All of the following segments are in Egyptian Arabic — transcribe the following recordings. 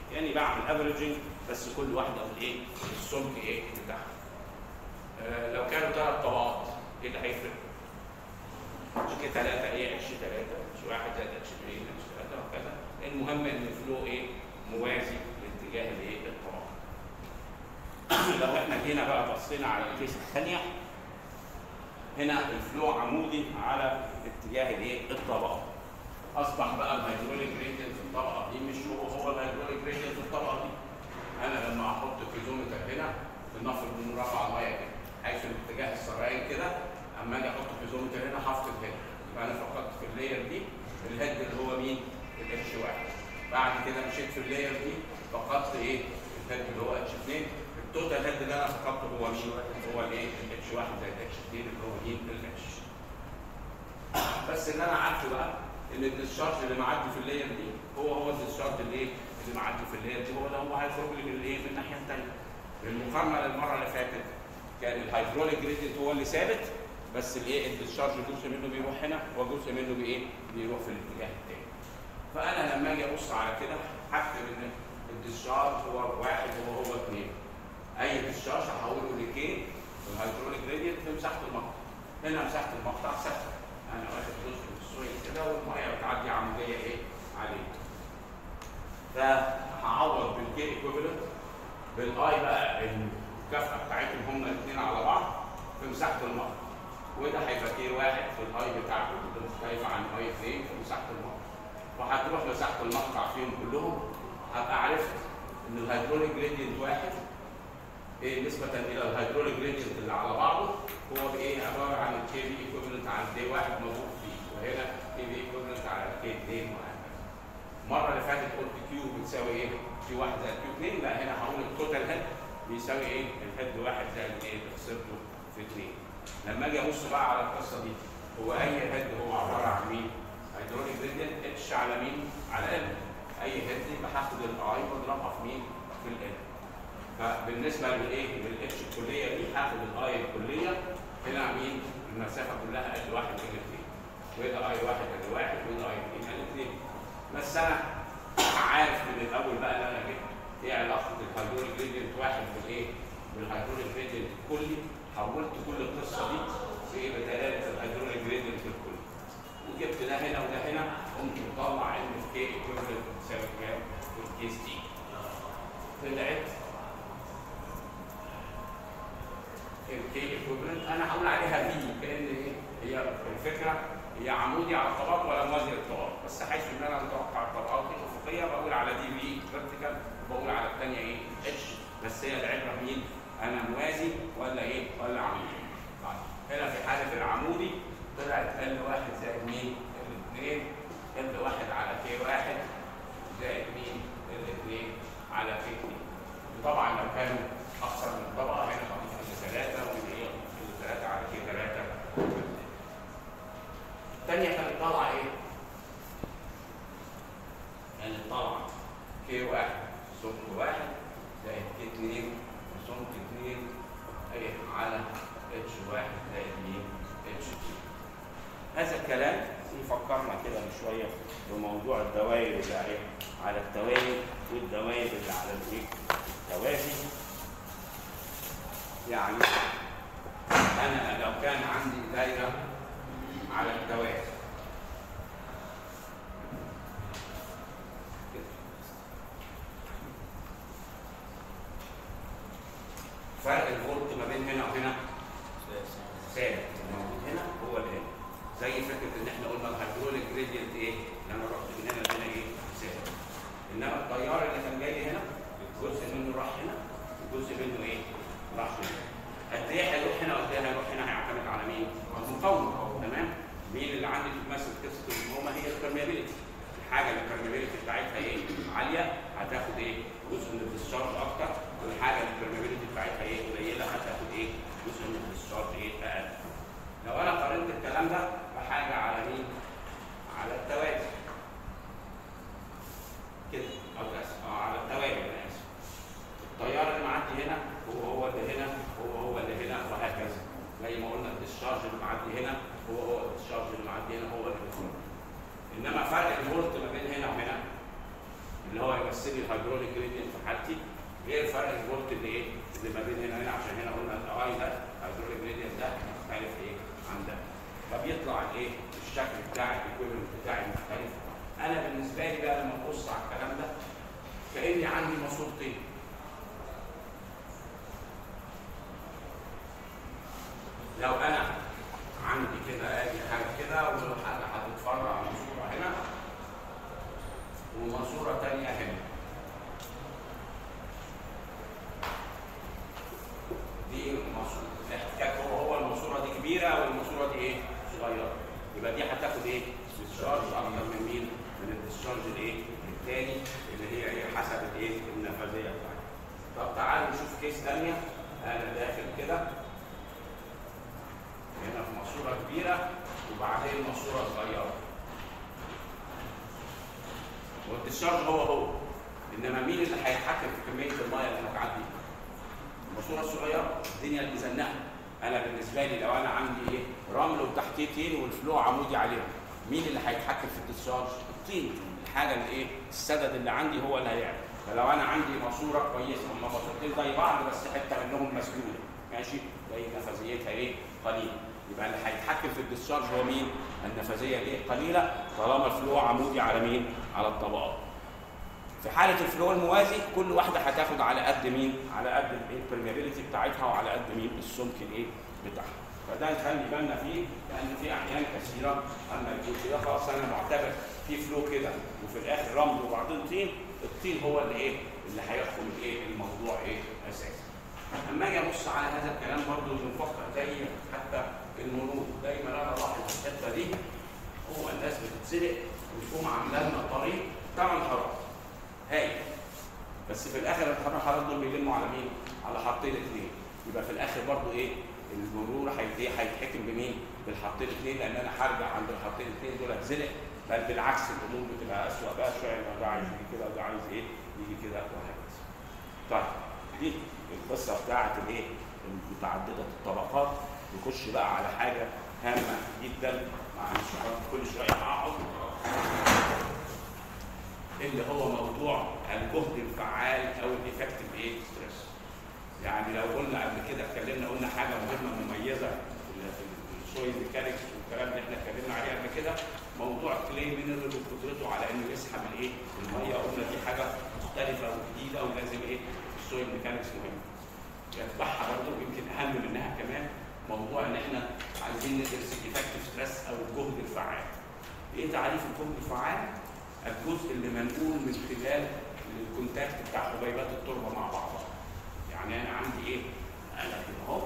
يعني بعمل افريجنج بس كل واحده والايه السمك ايه بتاعها آه لو كانوا ثلاث طبقات ايه اللي هيفرق؟ اتش 3 ايه اتش 3 اتش 1 زائد اتش 2 اتش 3 وكذا المهم ان الفلو ايه موازي لاتجاه الايه الطبقه لو احنا جينا بقى بصينا على الكيس الثانيه هنا الفلو عمودي على اتجاه الايه الطبقه اصبح بقى الهيدروليك جريدينت في الطبقه دي مش هو هو الهيدروليك جريدينت في الطبقه دي انا لما احط كيزومتر هنا لنفرض انه رفع الميه كده حيث الاتجاه السريان كده اما اجي احط كيزومتر هنا هفقد هنا يبقى انا فقدت في اللاير دي الهيد اللي هو مين؟ الاتش واحد بعد كده مشيت في اللاير دي فقدت ايه؟ الهيد اللي هو اتش 2 التوتال هيد اللي انا فقدته هو مين؟ هو الايه؟ الاتش واحد زائد اتش 2 اللي هو مين؟ الاتش بس اللي انا عارفه بقى ان الديسشارج اللي معدي في اللاير دي هو هو الديسشارج اللي ايه؟ اللي معدي في اللاير دي هو ده هو هيخرج لي من الايه؟ من الناحيه الثانيه. بالمقارنه للمره اللي فاتت كان الهيدروليك جريدينت هو اللي ثابت بس الايه الديسشارج جزء منه بيروح هنا وجزء منه بايه؟ بيروح في الاتجاه الثاني. فانا لما اجي ابص على كده هكتب ان الديسشارج هو واحد وهو هو اثنين. اي ديسشارج هحوله لكي الهيدروليك جريدينت في مساحه المقطع. هنا مساحه المقطع ثابته. انا واخد جزء من السويل كده والميه بتعدي عموديه ايه؟ عليه. فهعوض بالكي ايكوفالنت بالاي بقى الكفه بتاعتهم هما الاثنين على بعض في مساحه المقطع. وده هيبقى كي واحد في الاي بتاعته اللي مختلفه عن اي 2 في مساحه المقطع. وهتروح مساحه المقطع فيهم كلهم هبقى عرفت ان الهيدروليك جريدينت واحد إيه نسبة إلى الهيدروليك جريدينت اللي على بعضه هو بإيه عبارة عن الكي في ايكوفلنت على الكي واحد موجود فيه وهنا كي في ايكوفلنت على الكي 2 وهكذا. المرة اللي فاتت قلت كيو بتساوي إيه؟ كيو واحد زائد كيو 2 لا هنا هقول التوتال هيد بيساوي إيه؟ الهيد واحد زائد إيه اللي خسرته في 2 لما أجي أبص بقى على القصة دي هو أي هيد هو عبارة عن مين؟ هيدروليك جريدينت اتش على مين؟ على ال أي هيد يبقى هاخد الأي واضربها في مين؟ في ال فبالنسبه للايه للاتش الكليه دي هاخد الاي الكليه هنا مين المسافه كلها قد واحد من الاثنين وده اي واحد قد واحد وده اي اثنين قد اثنين بس انا عارف من الاول بقى ان انا جبت ايه علاقه الهيدروليك جريدينت واحد بالايه بالهيدروليك جريدينت الكلي حولت كل القصه دي في بدلاله الهيدروليك جريدينت الكلي وجبت ده هنا وده هنا قمت مطلع ان في كي ايكويفالنت بتساوي كام في الكيس دي طلعت الكي ايكويفالنت انا هقول عليها في كان ايه هي الفكره هي عمودي على الطبقات ولا موازي للطبقات بس حيث ان انا متوقع الطبقات الافقيه بقول على دي في فيرتيكال بقول على الثانيه ايه اتش بس هي العبره مين انا موازي ولا ايه ولا عمودي طيب هنا في حاله العمودي طلعت ال واحد زائد مين الاثنين ال واحد على كي واحد زائد مين الاثنين على كي اثنين وطبعا لو كانوا اكثر من طبقه هنا ثلاثة وهي ثلاثة على كي ثلاثة الثانية كانت طالعة إيه؟ كانت طالعة كي واحد سمك واحد زائد كي اثنين سمك اثنين إيه على اتش واحد زائد مين؟ اتش اثنين هذا الكلام يفكرنا كده شوية بموضوع الدوائر اللي عليه على التوالي والدوائر اللي على الايه؟ التوازي يعني انا لو كان عندي دايره على الدوائر فرق الفولت ما بين هنا وهنا ثابت الموجود هنا هو اللي هنا زي فكره ان احنا قلنا الهيدروليك جريدينت ايه؟ ان انا رحت من هنا لهنا ايه؟ ثابت انما التيار اللي كان جاي هنا جزء منه راح هنا وجزء منه ايه؟ راح هنا قد ايه هيروح هنا وقد ايه هيروح هنا هيعتمد على مين؟ على المقاومه تمام؟ مين اللي عندي بتمثل قصه المقاومه هي البرميابيلتي الحاجه اللي البرميابيلتي بتاعتها ايه؟ عاليه هتاخد ايه؟ جزء من الديسشارج اكتر والحاجه اللي البرميابيلتي بتاعتها ايه؟ قليله هتاخد ايه؟ جزء من الديسشارج ايه؟ اقل. لو انا قارنت الكلام ده بحاجه على مين؟ على التوازي. كده او اه على التوازي انا اسف. التيار اللي معدي هنا هو هو اللي هنا هو هو اللي هنا وهكذا زي ما قلنا الديسشارج اللي معدي هنا هو هو الديسشارج اللي معدي هنا هو اللي هنا انما فرق الفولت ما بين هنا وهنا اللي هو يمثل لي الهيدروليك الفولت اللي ايه اللي ما بين هنا وهنا عشان هنا قلنا الاي ده هيدروليك جريدينت ده مختلف ايه عن ده فبيطلع الايه الشكل بتاع الايكويفالنت بتاعي مختلف انا بالنسبه لي بقى لما ابص على الكلام ده كاني عندي ماسورتين لو انا عندي كده ادي حاجه كده وحاجه هتتفرع ماسوره هنا وماسوره تانية هنا دي ماسوره الاحتكاك هو هو الماسوره دي كبيره والماسوره دي ايه صغيره يبقى دي هتاخد ايه ديسشارج اكتر من مين من الديسشارج الايه الثاني اللي هي ايه حسب الايه النفاذيه بتاعتها طب تعالوا نشوف كيس ثانيه انا داخل كده هنا في ماسوره كبيره وبعدين ماسوره صغيره والديسشارج هو هو انما مين اللي هيتحكم في كميه الميه اللي هتعدي الماسوره الصغيره الدنيا المزنقه انا بالنسبه لي لو انا عندي ايه رمل وتحتيه طين والفلو عمودي عليهم مين اللي هيتحكم في الديسشارج الطين الحاجه اللي ايه السدد اللي عندي هو اللي هيعمل فلو انا عندي ماسوره كويسه هم ماسورتين زي بعض بس حته منهم مسدوده ماشي زي نفاذيتها ايه قليله يبقى اللي هيتحكم في الديسشارج هو مين النفاذيه الايه قليله طالما الفلو عمودي على مين على الطبقات في حاله الفلو الموازي كل واحده هتاخد على قد مين على قد البرميابيلتي بتاعتها وعلى قد مين السمك الايه بتاعها فده نخلي بالنا فيه لان في احيان كثيره اما يكون كده خلاص انا معتبر في فلو كده وفي الاخر رمل وبعدين طين الطين هو اللي ايه اللي هيحكم الايه الموضوع ايه اساسا اما اجي ابص على هذا الكلام برضه بنفكر زي حتى المرور دايما انا الاحظ الحته دي هو الناس بتتسرق وتقوم عامله لنا طريق ثمان حارات هاي بس في الاخر الثمان حارات دول بيلموا على مين؟ على حاطين اثنين يبقى في الاخر برضه ايه؟ المرور هي- هيتحكم بمين؟ بالحاطين اثنين لان انا هرجع عند الحاطين اثنين دول اتزنق بل بالعكس الامور بتبقى اسوء بقى شويه لو ده عايز يجي كده وده عايز ايه؟ يجي كده وهكذا. طيب دي القصه بتاعت الايه؟ متعدده الطبقات نخش بقى على حاجه هامه جدا معلش كل شويه هقعد اللي هو موضوع الجهد الفعال او الافكتيف ايه ستريس يعني لو قلنا قبل كده اتكلمنا قلنا حاجه مهمه مميزه في السويل ميكانكس والكلام اللي احنا اتكلمنا عليه قبل كده موضوع كلي مينرال وقدرته على انه يسحب الايه الميه قلنا دي حاجه مختلفه وجديده ولازم ايه السويل ميكانكس مهم يتبعها برضه يمكن اهم منها كمان موضوع ان احنا عايزين ندرس الافكتيف ستريس او الجهد الفعال ايه تعريف الجهد الفعال؟ الجزء اللي منقول من خلال الكونتاكت بتاع حبيبات التربه مع بعضها. يعني انا عندي ايه؟ انا كده اهو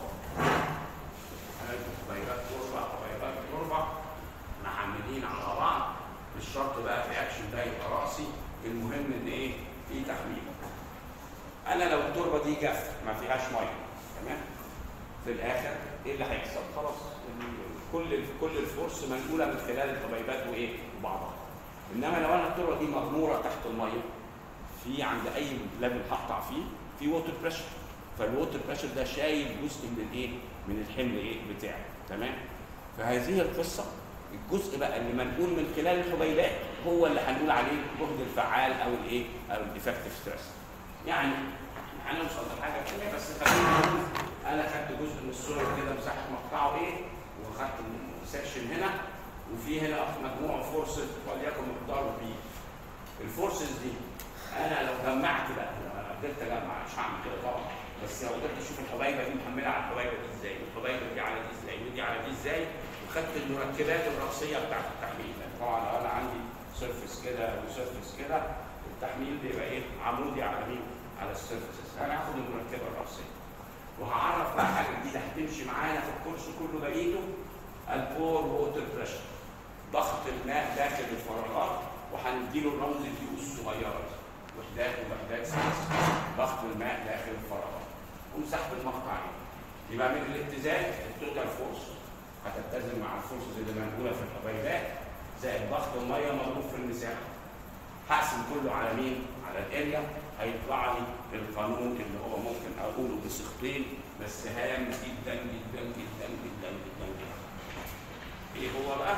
عندي حبيبات تربه حبيبات تربه محملين على بعض مش شرط بقى في اكشن ده يبقى راسي المهم ان ايه؟ في تحميل. انا لو التربه دي جافه ما فيهاش ميه تمام؟ في الاخر ايه اللي هيحصل؟ خلاص كل كل الفرص منقوله من خلال الحبيبات وايه؟ وبعضها. انما لو انا التربه دي مغموره تحت الميه في عند اي ليفل هقطع فيه في ووتر بريشر فالووتر بريشر ده شايل جزء من الايه؟ من الحمل ايه بتاعي تمام؟ فهذه القصه الجزء بقى اللي منقول من خلال الحبيبات هو اللي هنقول عليه الجهد الفعال او الايه؟ او الافكتيف ستريس. يعني هنوصل لحاجه كده بس خلينا نقول انا خدت جزء من الصوره كده مساحه مقطعه ايه؟ وخدت سكشن هنا وفي هنا مجموعه فورسز وليكن مقداره بي الفورسز دي انا لو جمعت بقى لو انا قدرت اجمع مش هعمل كده طبعا بس لو قدرت اشوف الحبايبه دي محمله على الحبايبه دي ازاي والحبايبه دي على دي ازاي ودي على دي ازاي وخدت المركبات الرئيسيه بتاعت التحميل يعني طبعا لو انا عندي سيرفس كده وسيرفس كده التحميل بيبقى ايه عمودي على مين؟ على السيرفسز انا هاخد المركبه الرئيسيه وهعرف بقى حاجه جديده هتمشي معانا في الكورس كله بقيته البور ووتر بريشر ضغط الماء داخل الفراغات وهنديله الرمز الكيو الصغيره دي وحدات ووحدات سلس ضغط الماء داخل الفراغات ومساحه المقطع ايه يبقى من الاتزان التوتال فورس هتتزن مع الفورسز اللي منقوله في الحبيبات زائد ضغط الميه مضروب في المساحه هقسم كله على مين؟ على الاريا هيطلع لي القانون اللي هو ممكن اقوله بصيغتين بس هام جدا جدا جدا جدا جدا جدا. ايه هو بقى؟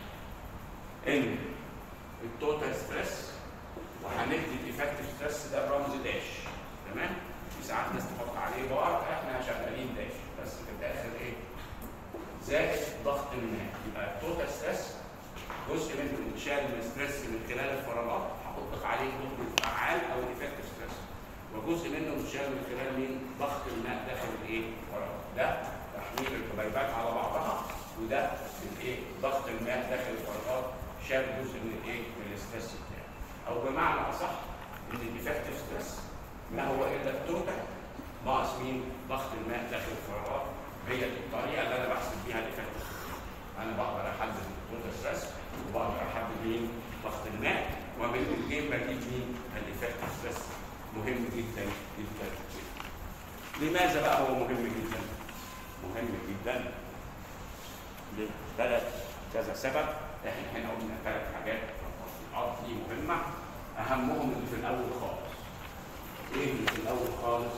ان التوتال ستريس وهندي الافكتيف ستريس ده برمز داش تمام؟ في ساعات اطلق عليه الجهد الفعال او الافكتيف ستريس وجزء منه متشال من خلال مين؟ ضغط الماء داخل الايه؟ ده تحميل الحبيبات على بعضها وده الايه؟ ضغط الماء داخل الفراغات شال جزء من الايه؟ من الاستريس بتاعه او بمعنى اصح ان الافكتيف ستريس ما هو الا التوتال ناقص مين؟ ضغط الماء داخل الفراغات هي دي الطريقه اللي انا بحسب بيها الافكتيف انا بقدر احدد التوتال ستريس وبقدر احدد مين؟ ضغط الماء ومن الجيم بجيب مين؟ الافكتيف ستريس مهم جدا جدا جدا. لماذا بقى هو مهم جدا؟ مهم جدا لثلاث كذا سبب احنا هنا قلنا ثلاث حاجات التطبيقات دي مهمه اهمهم اللي في الاول خالص. ايه اللي في الاول خالص؟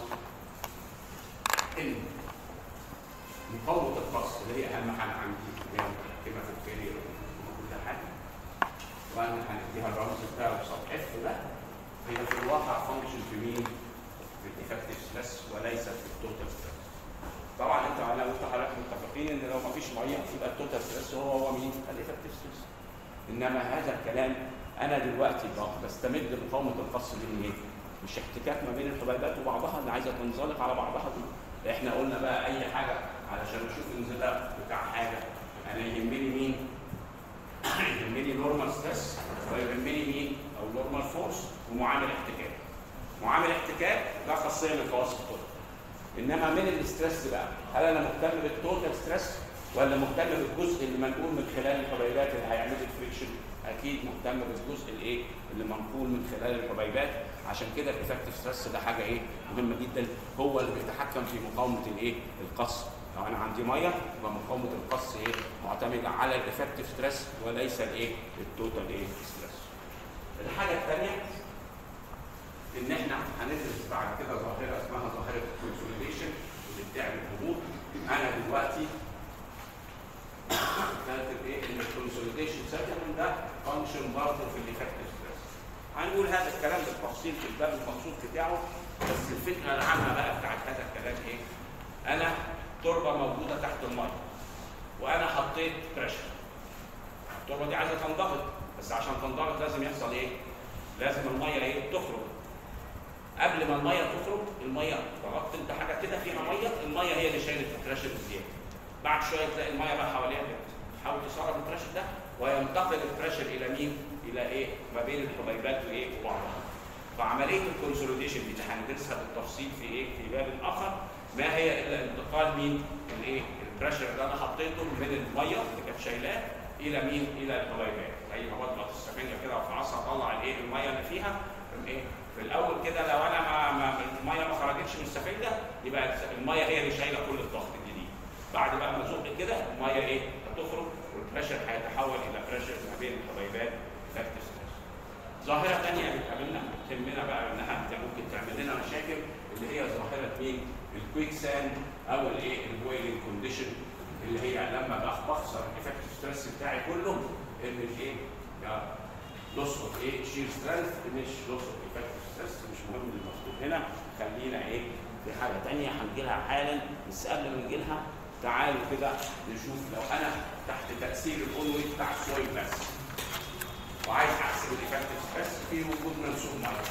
ان مقاومه الفصل اللي هي اهم حاجه عندي اللي هي متحكمه في الكارير وكل حاجه وانا هنديها الرمز بتاعه بسط اف ده هي في الواقع فانكشن في مين؟ في الافكتيف ستريس وليس في التوتال ستريس. طبعا انت انا وانت حضرتك متفقين ان لو ما فيش ميه يبقى التوتال ستريس هو هو مين؟ الافكتيف ستريس. انما هذا الكلام انا دلوقتي بستمد مقاومه الفص دي من ايه؟ مش احتكاك ما بين الحبيبات وبعضها اللي عايزه تنزلق على بعضها دي. احنا قلنا بقى اي حاجه علشان نشوف الانزلاق بتاع حاجه انا يهمني مين؟ يهمني نورمال ستريس ويهمني مين؟ او نورمال فورس ومعامل احتكاك. معامل احتكاك ده خاصيه من خواص الطرق. انما من الاسترس بقى هل انا مهتم بالتوتال ستريس ولا مهتم بالجزء اللي منقول من خلال الحبيبات اللي هيعمل لي فريكشن؟ اكيد مهتم بالجزء الايه؟ اللي منقول من خلال الحبيبات عشان كده الافكتيف ستريس ده حاجه ايه؟ مهمه جدا هو اللي بيتحكم في مقاومه الايه؟ القص. لو انا عندي ميه يبقى مقاومه القص ايه؟ معتمده على الافكتيف ستريس وليس الايه؟ التوتال ايه؟ ستريس. الحاجه الثانيه ان احنا هندرس بعد كده ظاهره اسمها ظاهره الكونسوليديشن اللي بتعمل هبوط انا دلوقتي كاتب ايه ان الكونسوليديشن سيتلمنت ده فانكشن برضه في الافكتيف ستريس هنقول هذا الكلام بالتفصيل في الباب المقصود بتاعه بس الفكره العامه بقى بتاعت هذا الكلام ايه؟ انا تربه موجوده تحت الميه وانا حطيت بريشر التربه دي عايزه تنضغط بس عشان تنضغط لازم يحصل ايه؟ لازم الميه ايه؟ تخرج قبل ما الميه تخرج الميه ضغطت انت حاجه كده فيها ميه الميه هي اللي شايله البريشر الزياده بعد شويه تلاقي الميه بقى حواليها كده تحاول تسرب البريشر ده وينتقل البريشر الى مين؟ الى ايه؟ ما بين الحبيبات وايه؟ وبعضها. فعمليه الكونسوليديشن دي اللي هندرسها بالتفصيل في ايه؟ في باب اخر ما هي الا انتقال مين؟ الايه؟ البريشر اللي انا حطيته من الميه اللي كانت شايلاه الى مين؟ الى الحبيبات. زي ما بضغط السفنجه كده وافعصها اطلع الايه؟ الميه اللي فيها ايه؟ في الاول كده لو انا ما, ما الميه ما خرجتش من السفنجه يبقى الميه هي اللي شايله كل الضغط الجديد. بعد بقى ما ازق كده الميه ايه؟ هتخرج والبريشر هيتحول الى بريشر ما بين الحبيبات لاكتيف ستريس. ظاهره ثانيه بتقابلنا بتهمنا بقى انها ممكن تعمل لنا مشاكل اللي هي ظاهره مين؟ الكويك ساند او الايه؟ البويلنج كونديشن اللي هي لما بخسر الافكتيف ستريس بتاعي كله ان الايه؟ لوس اوف ايه؟ شير سترينث مش لوس اوف افكتيف ستريس مش مهم المذكور هنا خلينا ايه؟ في حاجه ثانيه هنجي لها حالا بس قبل ما نجي لها تعالوا كده نشوف لو انا تحت تاثير الاونوي بتاع السويل بس وعايز احسب الافكتيف ستريس في وجود منسوب ميه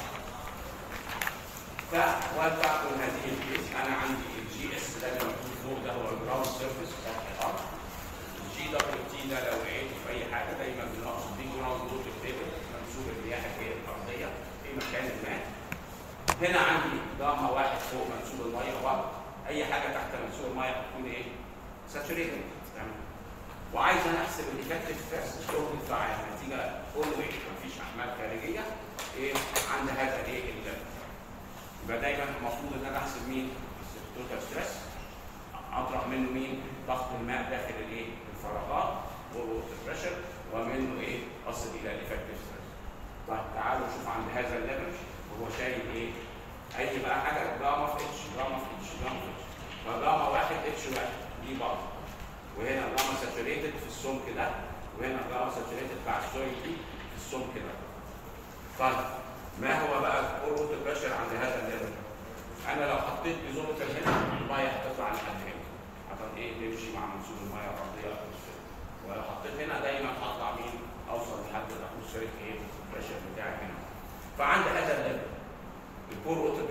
فولتكن هذه الكيس انا عندي الجي اس ده اللي مكتوب فوق ده هو الجراوند سيرفيس سطح الارض الجي دبليو تي ده لو لقيت في اي حاجه دايما بنقصد دي جراوند ووتر تيبل منسوب الرياح الجويه الارضيه في مكان ما هنا عندي ضامه واحد فوق منسوب الميه وبعض اي حاجه تحت منسوب الميه هتكون ايه؟ ساتوريتد تمام وعايز انا احسب الافكتيف ستريس الشغل الفعال نتيجه اولويز مفيش احمال خارجيه ايه عند هذا الايه الليفل يبقى دايما المفروض ان انا احسب مين؟ التوتال ستريس اطرح منه مين؟ ضغط الماء داخل الايه؟ الفراغات والبريشر ومنه ايه؟ اصل الى الافكتيف ستريس. طيب تعالوا نشوف عند هذا الليفل وهو شايل ايه؟ اي بقى حاجه جاما في اتش جاما في اتش جاما في اتش فجاما واحد اتش واحد دي بعض وهنا جاما ساتوريتد في السمك ده وهنا جاما ساتوريتد مع السويل دي في السمك ده. طيب ما هو بقى قوه البشر عند هذا الليفل؟ انا لو حطيت بيزومتر هنا الميه هتطلع لحد هنا عشان ايه تمشي مع منسوب الميه الارضيه الاتموسفير ولو حطيت هنا دايما هطلع مين؟ اوصل لحد الاتموسفيريك ايه؟ البريشر بتاعي هنا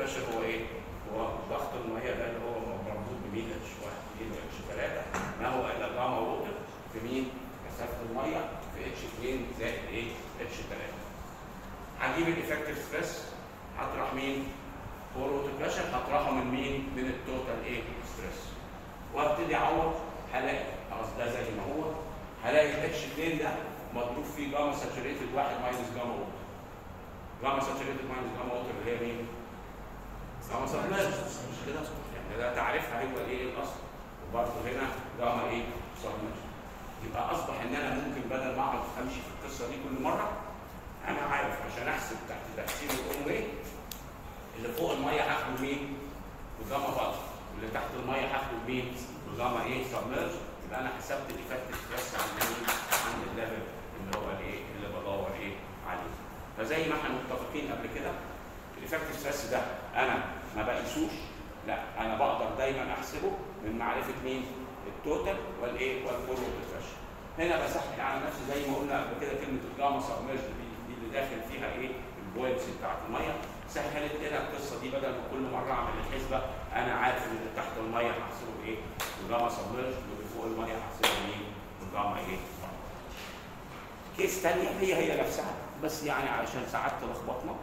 بريشر هو ايه؟ هو ضغط الميه ده اللي هو مربوط ب 100 اتش 1 2 اتش 3 ما هو الا جاما ووتر في مين؟ كثافه الميه في اتش 2 زائد ايه؟ اتش 3 هجيب الافكتيف ستريس هطرح مين؟ فور ووتر بريشر هطرحه من مين؟ من التوتال ايه؟ ستريس وابتدي اعوض هلاقي خلاص ده زي ما هو هلاقي الاتش 2 ده مضروب فيه جاما ساتوريتد 1 ماينس جاما ووتر جاما ساتوريتد ماينس جاما ووتر اللي هي مين؟ جاما ساتوريتد مش كده؟ يعني ده تعريفها هو الايه الاصل وبرضه هنا جاما ايه؟ ساتوريتد يبقى اصبح ان انا ممكن بدل ما اقعد امشي في القصه دي كل مره انا عارف عشان احسب تحت تاثير الاوم ايه اللي فوق الميه هاخده مين؟ بجاما بلط واللي تحت الميه هاخده مين؟ بجاما ايه؟ سبمرج يبقى انا حسبت الايفكتيف ستريس عند مين؟ عند الليفل اللي هو الايه؟ اللي بدور ايه؟ عليه فزي ما احنا متفقين قبل كده الايفكتيف ستريس ده انا ما بقيسوش لا انا بقدر دايما احسبه من معرفه مين؟ التوتال والايه؟ والفورورد بريشر هنا بسهل على نفسي زي ما قلنا قبل كده كلمه الجاما سبمرج دي دي اللي داخل فيها ايه؟ البوينتس بتاعت الميه سهلت لنا القصه دي بدل ما كل مره اعمل الحسبه انا عارف ان اللي تحت الميه هحسبه بايه؟ بجاما سبمرج واللي فوق الميه هحسبه بايه؟ بجاما ايه؟ كيس ثانيه هي هي نفسها بس يعني علشان ساعات تلخبطنا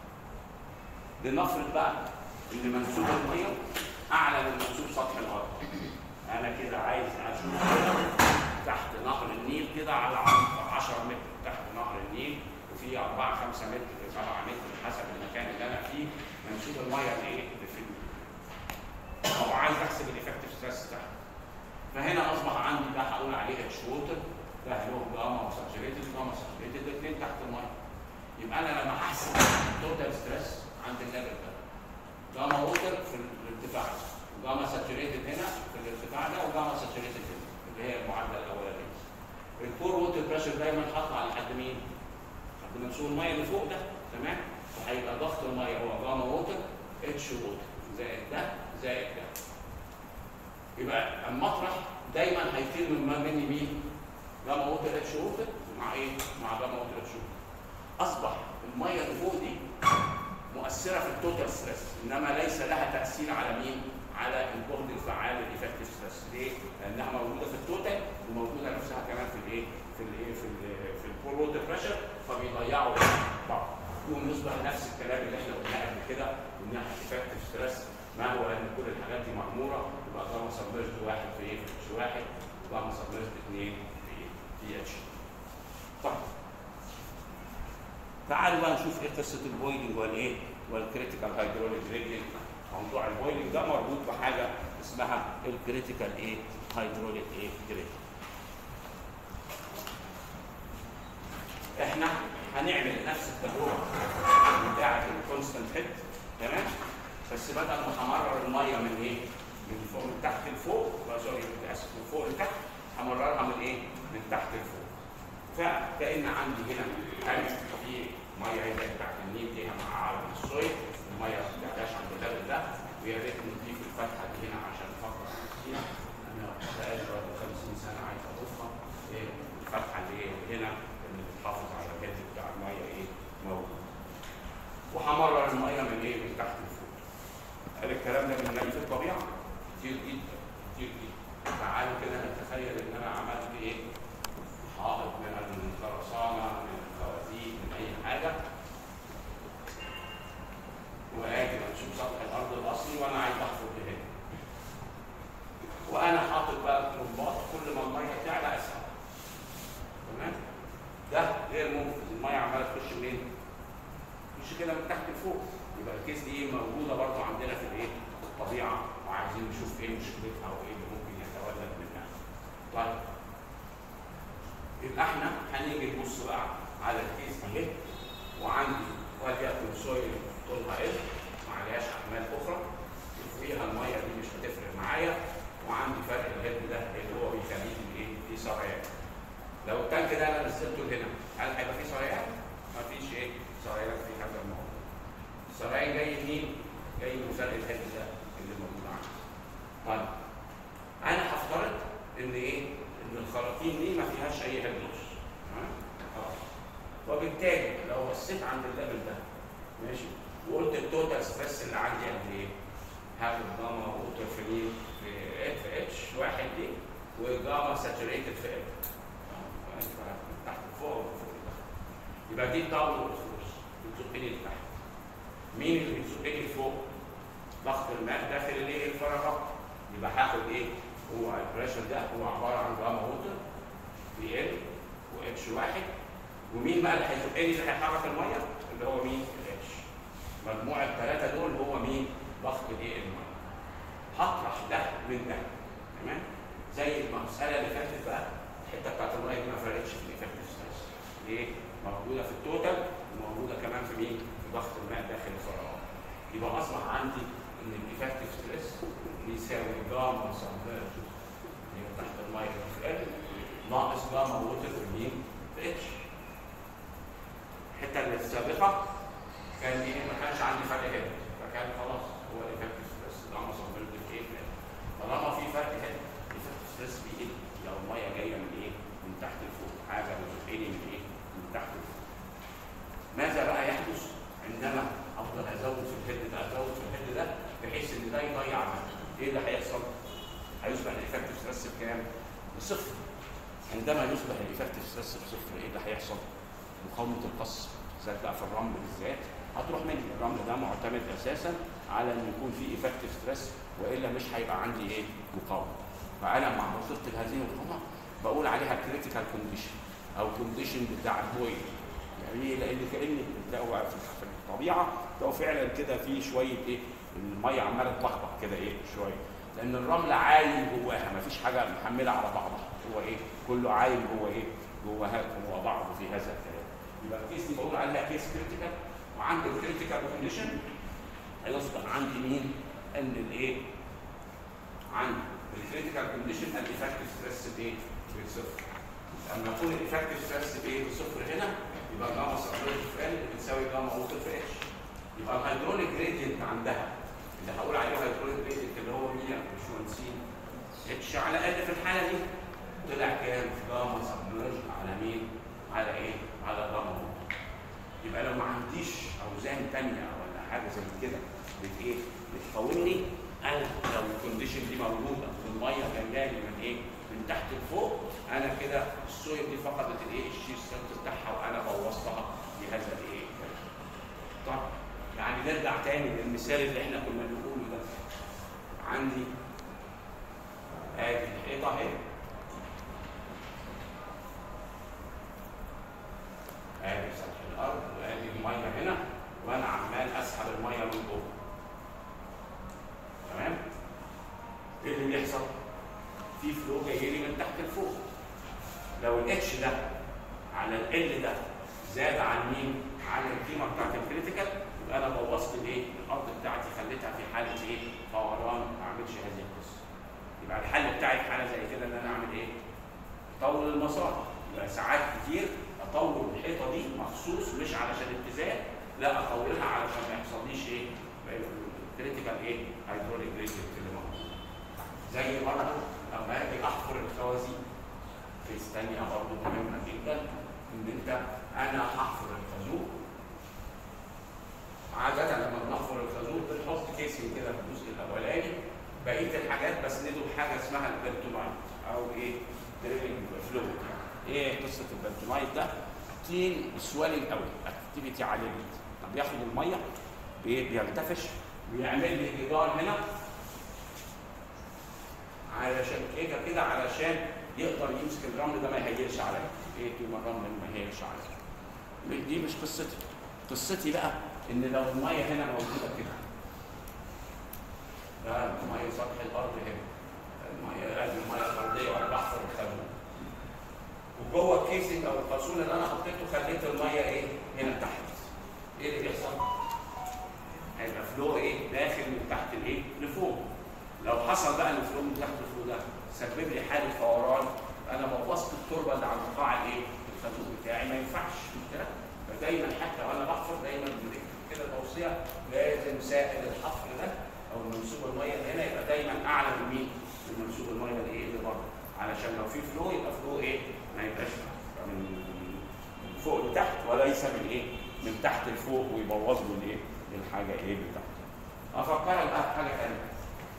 لنفرض بقى ان منسوب الميه اعلى من منسوب سطح الارض انا كده عايز اشوف كده تحت نهر النيل كده على عمق 10 متر تحت نهر النيل وفي 4 5 متر 7 متر حسب المكان اللي انا فيه منسوب الميه اللي ايه اللي في النيل او عايز احسب الايفكتيف ستريس تحت فهنا اصبح عندي ده هقول عليه اتش ووتر ده له جاما وساتوريتد جاما ساتوريتد الاثنين تحت الميه يبقى انا لما احسب التوتال ستريس عند الليفل ده جاما ووتر في الارتفاع ده وجاما ساتوريتد هنا في الارتفاع ده وجاما ساتوريتد هنا اللي هي المعادله الاولانيه الكور ووتر بريشر دايما هطلع لحد مين؟ لحد منسوب الميه اللي فوق ده تمام؟ وهيبقى ضغط الميه هو جاما ووتر اتش ووتر زائد ده زائد ده يبقى المطرح دايما هيطير من ما مني مين؟ جاما ووتر اتش ووتر مع ايه؟ مع جاما ووتر اتش ووتر اصبح الميه اللي فوق دي مؤثره في التوتال ستريس انما ليس لها تاثير على مين؟ على الجهد الفعال الايفكتيف ستريس ليه؟ لانها موجوده في التوتال وموجوده نفسها كمان في الايه؟ في الايه؟ في ال في البول ووتر بريشر فبيضيعوا بعض يقوم يصبح نفس الكلام اللي احنا قلناه قبل كده قلنا ايفكتيف ستريس ما هو ان كل الحاجات دي مأموره يبقى جاما سبمرجد واحد في ايه؟ في اتش واحد وجاما سبمرجد اثنين في ايه؟ في اتش طيب تعالوا بقى نشوف ايه قصه البويلنج والايه؟ والكريتيكال هيدروليك ريجلينج موضوع البويلنج ده مربوط بحاجه اسمها الكريتيكال ايه؟ هيدروليك ايه؟ جريد. احنا هنعمل نفس التجربه بتاعه الكونستنت هيد تمام؟ بس بدل ما همرر الميه من ايه؟ من فوق من تحت لفوق سوري اسف من فوق لتحت همررها من ايه؟ من تحت لفوق. فكأن عندي هنا تانك في ميه هي بتاعت النيل دي مع عالم الصيف الميه ما بتعلاش عند الليفل ده ويا ريت نضيف الفتحه دي هنا عشان نفكر فيها انا بقالي برضه 50 سنه عايز اضيفها إيه الفتحه اللي هي هنا اللي بتحافظ على الجد بتاع الميه ايه موجود وهمرر الميه من ايه من تحت لفوق قال الكلام ده بنلاقيه في الطبيعه كتير جدا كتير جدا تعالوا كده نتخيل ان انا عملت ايه حائط من الخرسانه من الخوازيق من اي حاجه وادي منسوب سطح الارض الاصلي وانا عايز احفر هنا وانا حاطط بقى الطرمبات كل ما الميه تعلى اسهل تمام ده غير منفذ الميه عماله تخش منين؟ تخش كده من تحت لفوق يبقى الكيس دي موجوده برضه عندنا في الايه؟ في الطبيعه وعايزين نشوف ايه مشكلتها وايه اللي ممكن يتولد منها. طيب يبقى احنا هنيجي نبص بقى على الكيس اهي وعندي وليكن سويل طولها ال ما عليهاش احمال اخرى وفيها الميه دي مش هتفرق معايا وعندي فرق الهيد ده اللي هو بيخليه ايه في سريان لو التانك ده انا نزلته هنا هل هيبقى فيه سريان؟ مفيش ايه سريان في هذا الموضوع السريان جاي منين؟ جاي من فرق الهيد ده اللي موجود عندي طيب انا هفترض ان ايه؟ ان الخراطيم دي ما فيهاش اي هيد لوس تمام؟ خلاص وبالتالي لو بصيت عند الليفل ده ماشي وقلت التوتال ستريس اللي عندي قد ايه؟ هاخد جاما ووتر في مين؟ في اف اتش واحد دي وجاما ساتوريتد في ال تحت فوق وفوق لتحت يبقى دي الداون فورس بتزقني لتحت مين اللي بيزقني لفوق؟ ضغط الماء داخل الايه؟ الفراغات يبقى هاخد ايه؟ هو البريشر ده هو عباره عن جاما ووتر في ال واتش واحد ومين بقى اللي هيزقني اللي هيحرك الميه؟ اللي هو مين؟ الاتش مجموع الثلاثه دول هو مين؟ ضغط الايه؟ الميه هطرح ده من ده تمام؟ زي المساله اللي فاتت بقى الحته بتاعت الميه دي ما فرقتش في الافكتيف ستريس ليه؟ موجوده في التوتال وموجوده كمان في مين؟ في ضغط الماء داخل الفراغات يبقى اصبح عندي ان الافكتيف ستريس بيساوي جاما سبمرج اللي هي تحت الميه في ال ناقص جاما ووتر في مين؟ في اتش الحته اللي السابقه كان ايه ما كانش عندي فرق هنا فكان خلاص هو الافكتيف ستريس جاما سبمرج في ايه طالما في فرق هنا الافكتيف ستريس بيقل لو الميه جايه من ايه؟ من تحت لفوق حاجه بتزقني من ايه؟ من تحت لفوق ماذا بقى يحدث عندما افضل ازود في الهيد ده ازود في الهيد ده بحيث ان ده يضيع مجهود ايه اللي هيحصل؟ هيصبح الافكتيف ستريس بكام؟ بصفر عندما يصبح الافكتيف ستريس بصفر ايه اللي هيحصل؟ مقاومه القص بالذات بقى في الرمل بالذات هتروح مني الرمل ده معتمد اساسا على ان يكون في افكتيف ستريس والا مش هيبقى عندي ايه؟ مقاومه فانا مع وصلت لهذه المقاومه بقول عليها كريتيكال كونديشن او كونديشن بتاع البويل يعني ايه؟ لان كان بتلاقوا في في الطبيعه تلاقوا فعلا كده في شويه ايه؟ الميه عماله تلخبط كده ايه شويه لان الرمله عايم جواها ما فيش حاجه محمله على بعضها هو ايه؟ كله عايم جوه ايه؟ جوه جوه بعضه في هذا الكلام يبقى الكيس دي بقول عليها كيس كريتيكال وعند الكريتيكال كونديشن هيصبح عندي مين؟ ان الايه؟ عند الكريتيكال كونديشن الافكتيف ستريس بايه؟ بصفر لما يكون الافكتيف ستريس بايه؟ بصفر هنا يبقى جاما سبلوت في ال بتساوي جاما ووتر في اتش يبقى الهيدروليك جريدينت عندها اللي هقول عليه هيدروليك جريدينت اللي هو 100 باشمهندسين اتش على الاقل في الحاله دي طلع كام؟ جاما سبلوت على مين؟ على ايه؟ على جاما ووتر يبقى لو ما عنديش اوزان ثانيه ولا حاجه زي كده بت ايه؟ بتقاومني انا لو الكونديشن دي موجوده والميه جايه من ايه؟ من تحت لفوق انا كده السويل دي فقدت الايه؟ الشير سترينث بتاعها وانا بوظتها بهذا الايه؟ طب يعني نرجع تاني للمثال اللي احنا كنا بنقوله ده عندي ادي الحيطه اهي ادي سطح الارض وادي الميه هنا وانا عمال اسحب الميه من جوه تمام ايه اللي بيحصل في فلو جاي لي من تحت لفوق لو الاتش ده على ال ده زاد عن مين عن القيمه بتاعت الكريتيكال يبقى انا بوظت الايه الارض بتاعتي خليتها في حاله ايه فوران ما اعملش هذه القصه يبقى الحل بتاعي في حاله زي كده ان انا اعمل ايه اطول المسار يبقى ساعات كتير اطول الحيطه دي مخصوص مش علشان اتزان لا اطولها علشان ما يحصليش ايه كريتيكال ايه هيدروليك جريدينت اللي موجود زي برضه لما اجي احفر الخوازيق كيس ثانيه برضه مهمه جدا ان انت انا هحفر الخازوق عادة لما بنحفر الخازوق بنحط كيسين كده في الجزء الاولاني بقيه الحاجات بسنده بحاجه اسمها البنتونايت او ايه دريلنج فلويد ايه قصه البنتونايت ده طين سوالينج قوي اكتيفيتي عاليه جدا طب بياخد الميه بي- بيرتفش بيعمل لي جدار هنا علشان كده كده علشان يقدر يمسك الرمل ده ما يهيلش عليا ايه طول ما الرمل ما يهيلش عليا دي مش قصتي قصتي بقى ان لو الميه هنا موجوده كده ده الميه سطح الارض هنا الميه ادي الميه الارضيه وانا بحفر الخزون وجوه الكيسنج او الخرسون اللي انا حطيته خليت الميه ايه هنا تحت ايه اللي بيحصل؟ هيبقى فلو ايه داخل من تحت الايه لفوق لو حصل بقى الفلو من تحت لفوق ده سبب لي حاله فوران انا بوظت التربه اللي على قاع الايه الخازوق بتاعي ما ينفعش كده فدايما حتى وانا بحفر دايما بنكتب كده توصيه لازم سائل الحفر ده او منسوب الميه اللي هنا يبقى دايما اعلى من مين؟ من منسوب الميه اللي ايه اللي بره علشان لو في فلو يبقى فلو ايه؟ ما يبقاش من من فوق لتحت وليس من ايه؟ من تحت لفوق ويبوظ له الايه؟ الحاجه ايه بتاعتي افكرك بقى بحاجه ثانيه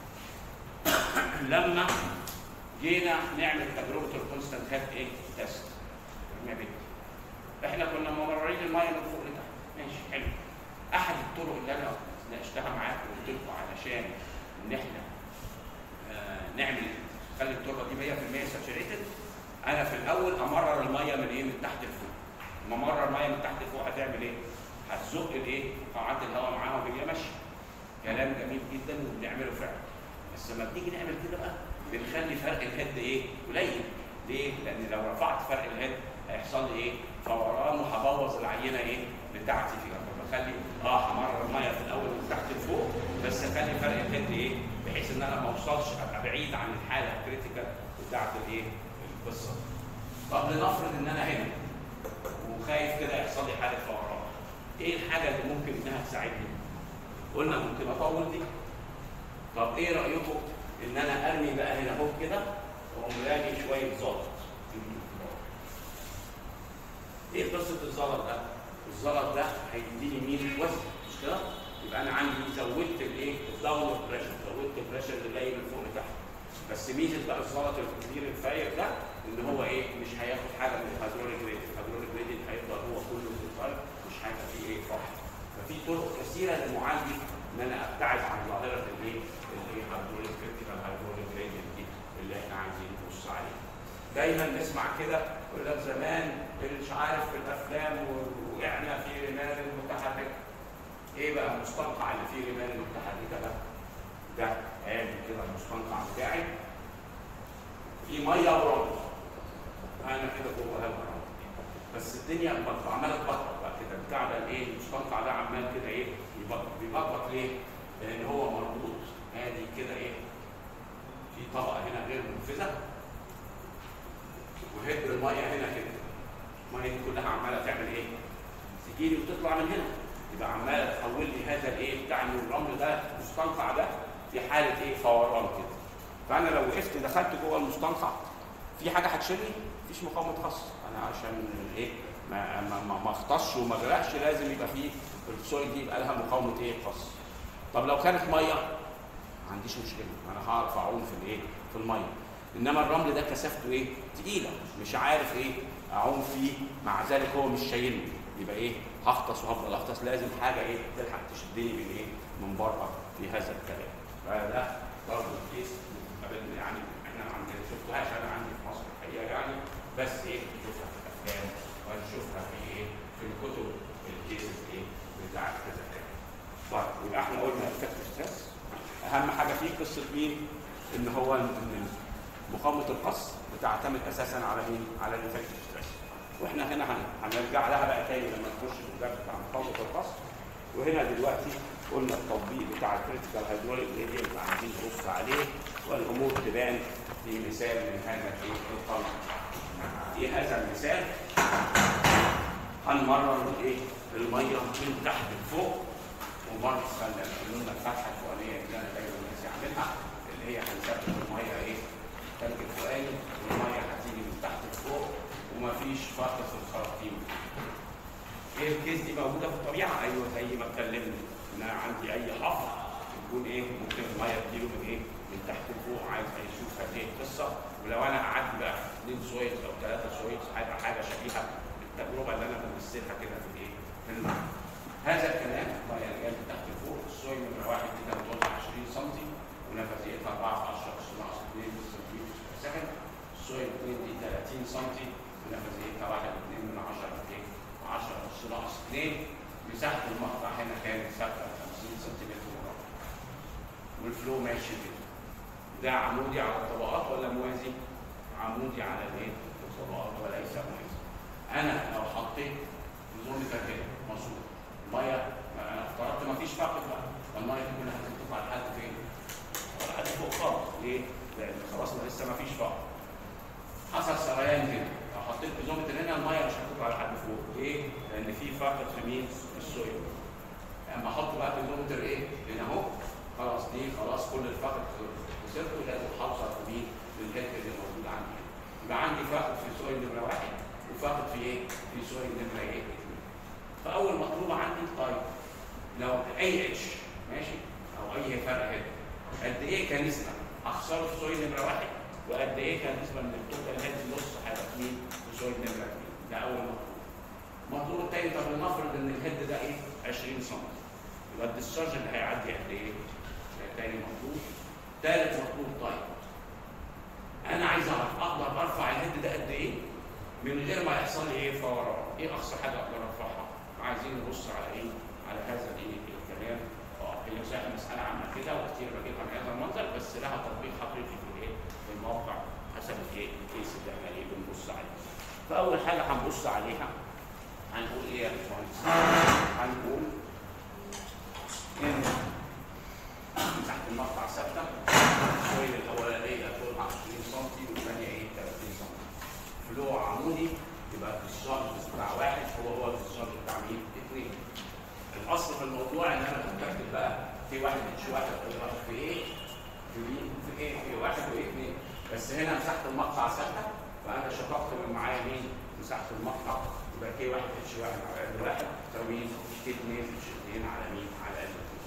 لما جينا نعمل تجربه الكونستانت هات ايه تيست يا بنتي احنا كنا ممررين الميه من فوق لتحت ماشي حلو احد الطرق اللي انا ناقشتها معاكم وقلت لكم علشان ان احنا آه نعمل نخلي التربه دي 100% ساتوريتد انا في الاول امرر الميه من ايه من تحت لفوق لما امرر الميه من تحت لفوق هتعمل ايه؟ هتزق الايه؟ قاعات الهواء معاها وهي ماشيه كلام جميل جدا وبنعمله فعلا بس لما بنيجي نعمل كده بقى بنخلي فرق الهيد ايه؟ قليل ليه؟ لان لو رفعت فرق الهيد هيحصل لي ايه؟ فوران وهبوظ العينه ايه؟ بتاعتي فيها فبخلي اه همرر الميه في الاول من تحت لفوق بس اخلي فرق الهيد ايه؟ بحيث ان انا ما اوصلش ابقى بعيد عن الحاله الكريتيكال بتاعت الايه؟ القصه. طب لنفرض ان انا هنا وخايف كده يحصل لي حاله فوران. ايه الحاجه اللي ممكن انها تساعدني؟ قلنا ممكن اطول دي. طب ايه رايكم ان انا ارمي بقى هنا اهو كده واقوم رامي شويه زلط. ايه قصه الزلط ده؟ الزلط ده هيديني مين؟ وزن مش كده؟ يبقى انا عندي زودت الايه؟ الداون بريشر، زودت البريشر اللي جاي من فوق لتحت. بس ميزه بقى الزلط الكبير الفاير ده ان هو ايه؟ مش هياخد حاجه من الهيدروليك ريديت، الهيدروليك ريديت هيفضل هو كله في الفاير مش هيبقى فيه ايه؟ فرح. ففي طرق كثيره للمعالجه ان انا ابتعد عن ظاهره الايه؟ الايه؟ هيدروليك كريتيكال هيدروليك ريديت دي اللي احنا عايزين نبص عليها. دايما نسمع كده يقول لك زمان مش عارف في الافلام وقعنا في رمال المتحركه. ايه بقى المستنقع اللي فيه رمال المتحركه ده؟ ده ادي كده المستنقع بتاعي في ميه ورمل. انا كده جوه هوا ورمل. بس الدنيا بط- عماله تبطط بقى كده بتاع ده الايه المستنقع ده عمال كده ايه يبطط بيبطط ليه؟ لان هو مربوط ادي كده ايه في طبقه هنا غير منفذه وهد الميه هنا كده الميه دي كلها عماله تعمل ايه؟ تجيلي وتطلع من هنا يبقى عماله تحول لي هذا الايه بتاع إن الرمل ده المستنقع ده في حاله ايه فوران كده فانا لو وقفت دخلت جوه المستنقع في حاجه هتشيلني مفيش مقاومه خاص انا عشان ايه ما ما ما- ما اخطش وما اغرقش لازم يبقى في السويل دي يبقى لها مقاومه ايه خاص طب لو كانت ميه ما عنديش مشكله انا هعرف اعوم في الايه في الميه انما الرمل ده كثافته ايه تقيله مش عارف ايه اعوم فيه مع ذلك هو مش شايلني يبقى ايه هغطس وهفضل اغطس لازم حاجه ايه تلحق تشدني من ايه من بره في هذا الكلام فده برضه كيس قابلنا يعني احنا ما عندنا شفتوهاش انا عندي في مصر الحقيقه يعني بس ايه نشوفها في الافلام ونشوفها في ايه في الكتب الكيسز ايه بتاعت كذا كذا طيب يبقى احنا قلنا الفكتور ستريس اهم حاجه فيه قصه مين؟ ان هو ان مقاومه القص بتعتمد اساسا على مين؟ على الافكتور ستريس واحنا هنا هن- هنرجع لها بقى تاني لما نخش في الجاب بتاع مقاومه القص وهنا دلوقتي قلنا التطبيق بتاع الكريتيكال هيدروليك جريدينت عايزين نبص عليه والامور تبان في مثال من هذا الايه القلم. في هذا المثال هنمرر الايه الميه من تحت لفوق ومره خلى قلنا الفتحه الفوقانيه اللي انا دايما ناسي اعملها اللي هي هنثبت الميه ايه التلج الفوقاني والميه هتيجي من تحت لفوق ومفيش فرق في الخراطيم ايه الكيس دي موجوده في الطبيعه ايوه زي ما اتكلمنا ان انا عندي اي حفر يكون ايه ممكن الميه تجيله من ايه من تحت لفوق عايز يشوف هذه القصه ولو انا قعدت بقى في اثنين سويت او ثلاثه سويت هيبقى حاجه شبيهه بالتجربه اللي انا بمثلها كده في الايه في المعنى هذا الكلام الميه اللي جايه من تحت لفوق السويل نمره واحد كده بتوزع 20 سم ونفاذيتها 4 في 10 اس ناقص 2 سنتيمتر في السكند السويل 2 دي 30 سم ونفاذيتها 1 2 من 10 في 10 اس ناقص 2 مساحه المقطع هنا كانت ثابته 50 سنتيمتر مربع والفلو ماشي كده ده عمودي على الطبقات ولا موازي؟ عمودي على الايه؟ الطبقات وليس موازي. انا لو حطيت نظام كده مظبوط الميه انا افترضت ما فيش فرق بقى الميه دي كلها هتطلع لحد فين؟ لحد فوق خالص ليه؟ لان خلاص ما لسه ما فيش فرق. حصل سريان هنا لو حطيت بزومتر هنا الميه مش هتطلع لحد فوق ليه؟ لان في فرق في مين؟ في السويل. اما احط بقى بزومتر ايه؟ هنا اهو خلاص دي خلاص كل الفقر خسرته لازم احافظ على مين؟ للهيد اللي موجود عندي. يبقى عندي فقد في سويل نمره واحد وفقد في ايه؟ في سويل نمره ايه؟ فاول مطلوب عندي طيب لو اي اتش ماشي او اي فرق هيد قد ايه كنسبه اخسره في سويل نمره واحد وقد ايه كنسبه من التوتال هيد نص هيبقى مين في سويل نمره اثنين ده اول مطلوب المطلوب الثاني طب لنفرض ان الهيد ده ايه 20 سم يبقى الديسشارج اللي هيعدي قد ايه؟ ده تاني مطلوب ثالث مطلوب طيب انا عايز اعرف اقدر ارفع الهيد ده قد ايه من غير ما يحصل لي ايه فوران ايه اقصى حاجه اقدر ارفعها عايزين نبص على ايه على هذا الايه الكلام اه هي صحيح مساله عامه كده وكتير بجيبها من هذا المنظر بس لها تطبيق حقيقي في الايه في الموقع حسب الايه الكيس اللي احنا ايه بنبص عليه فاول حاجه هنبص عليها هنقول ايه يا باشمهندس هنقول ان تحت المقطع ثابته السويل الاولانيه طولها 20 سم والثانيه ايه 30 سم فلو عمودي يبقى الديسشارج بتاع واحد هو هو الديسشارج بتاع مين؟ اثنين. الاصل في الموضوع ان انا كنت بكتب بقى في واحد اتش واحد في ايه؟ في مين؟ في ايه؟ في واحد وايه اثنين. بس هنا مساحه المقطع ثابته فانا شققت من معايا مين؟ مساحه المقطع يبقى كي واحد اتش واحد على ال واحد تساوي كي اثنين اتش اثنين على مين؟ على ال اثنين.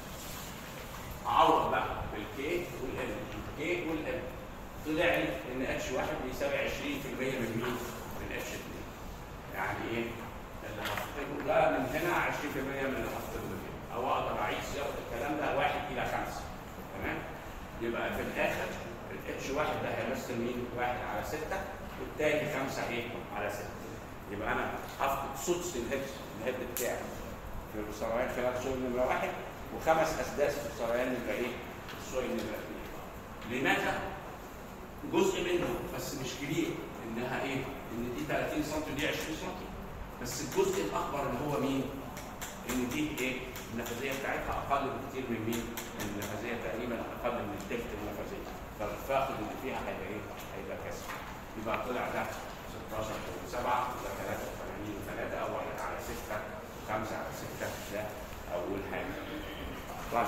اعوض بقى بالكي والال الكي والال طلع لي ان اتش واحد بيساوي 20% من مين؟ من اتش 2 يعني ايه؟ اللي هفقده ده من هنا 20% من اللي هفقده من هنا او اقدر اعيد صياغه الكلام ده 1 الى 5 تمام؟ يبقى في الاخر الاتش واحد ده هيمثل مين؟ 1 على 6 والتاني 5 ايه؟ على 6 يبقى انا هفقد سدس الهيد الهيد بتاعي في السريان خلال سوق نمره واحد وخمس اسداس في السريان نمره ايه؟ السوق نمره اثنين. لماذا؟ جزء منه بس مش كبير انها ايه؟ ان دي 30 سم ودي 20 سم بس الجزء الاكبر اللي هو مين؟ ان دي ايه؟ النفاذيه بتاعتها اقل بكتير من مين؟ النفاذيه تقريبا اقل من الثلث النفاذيه فالفاقد اللي فيها هيبقى ايه؟ هيبقى كسر يبقى طلع ده 16 و 7 ده 83 و3 او 1 على 6 5 على 6 ده اول حاجه. طيب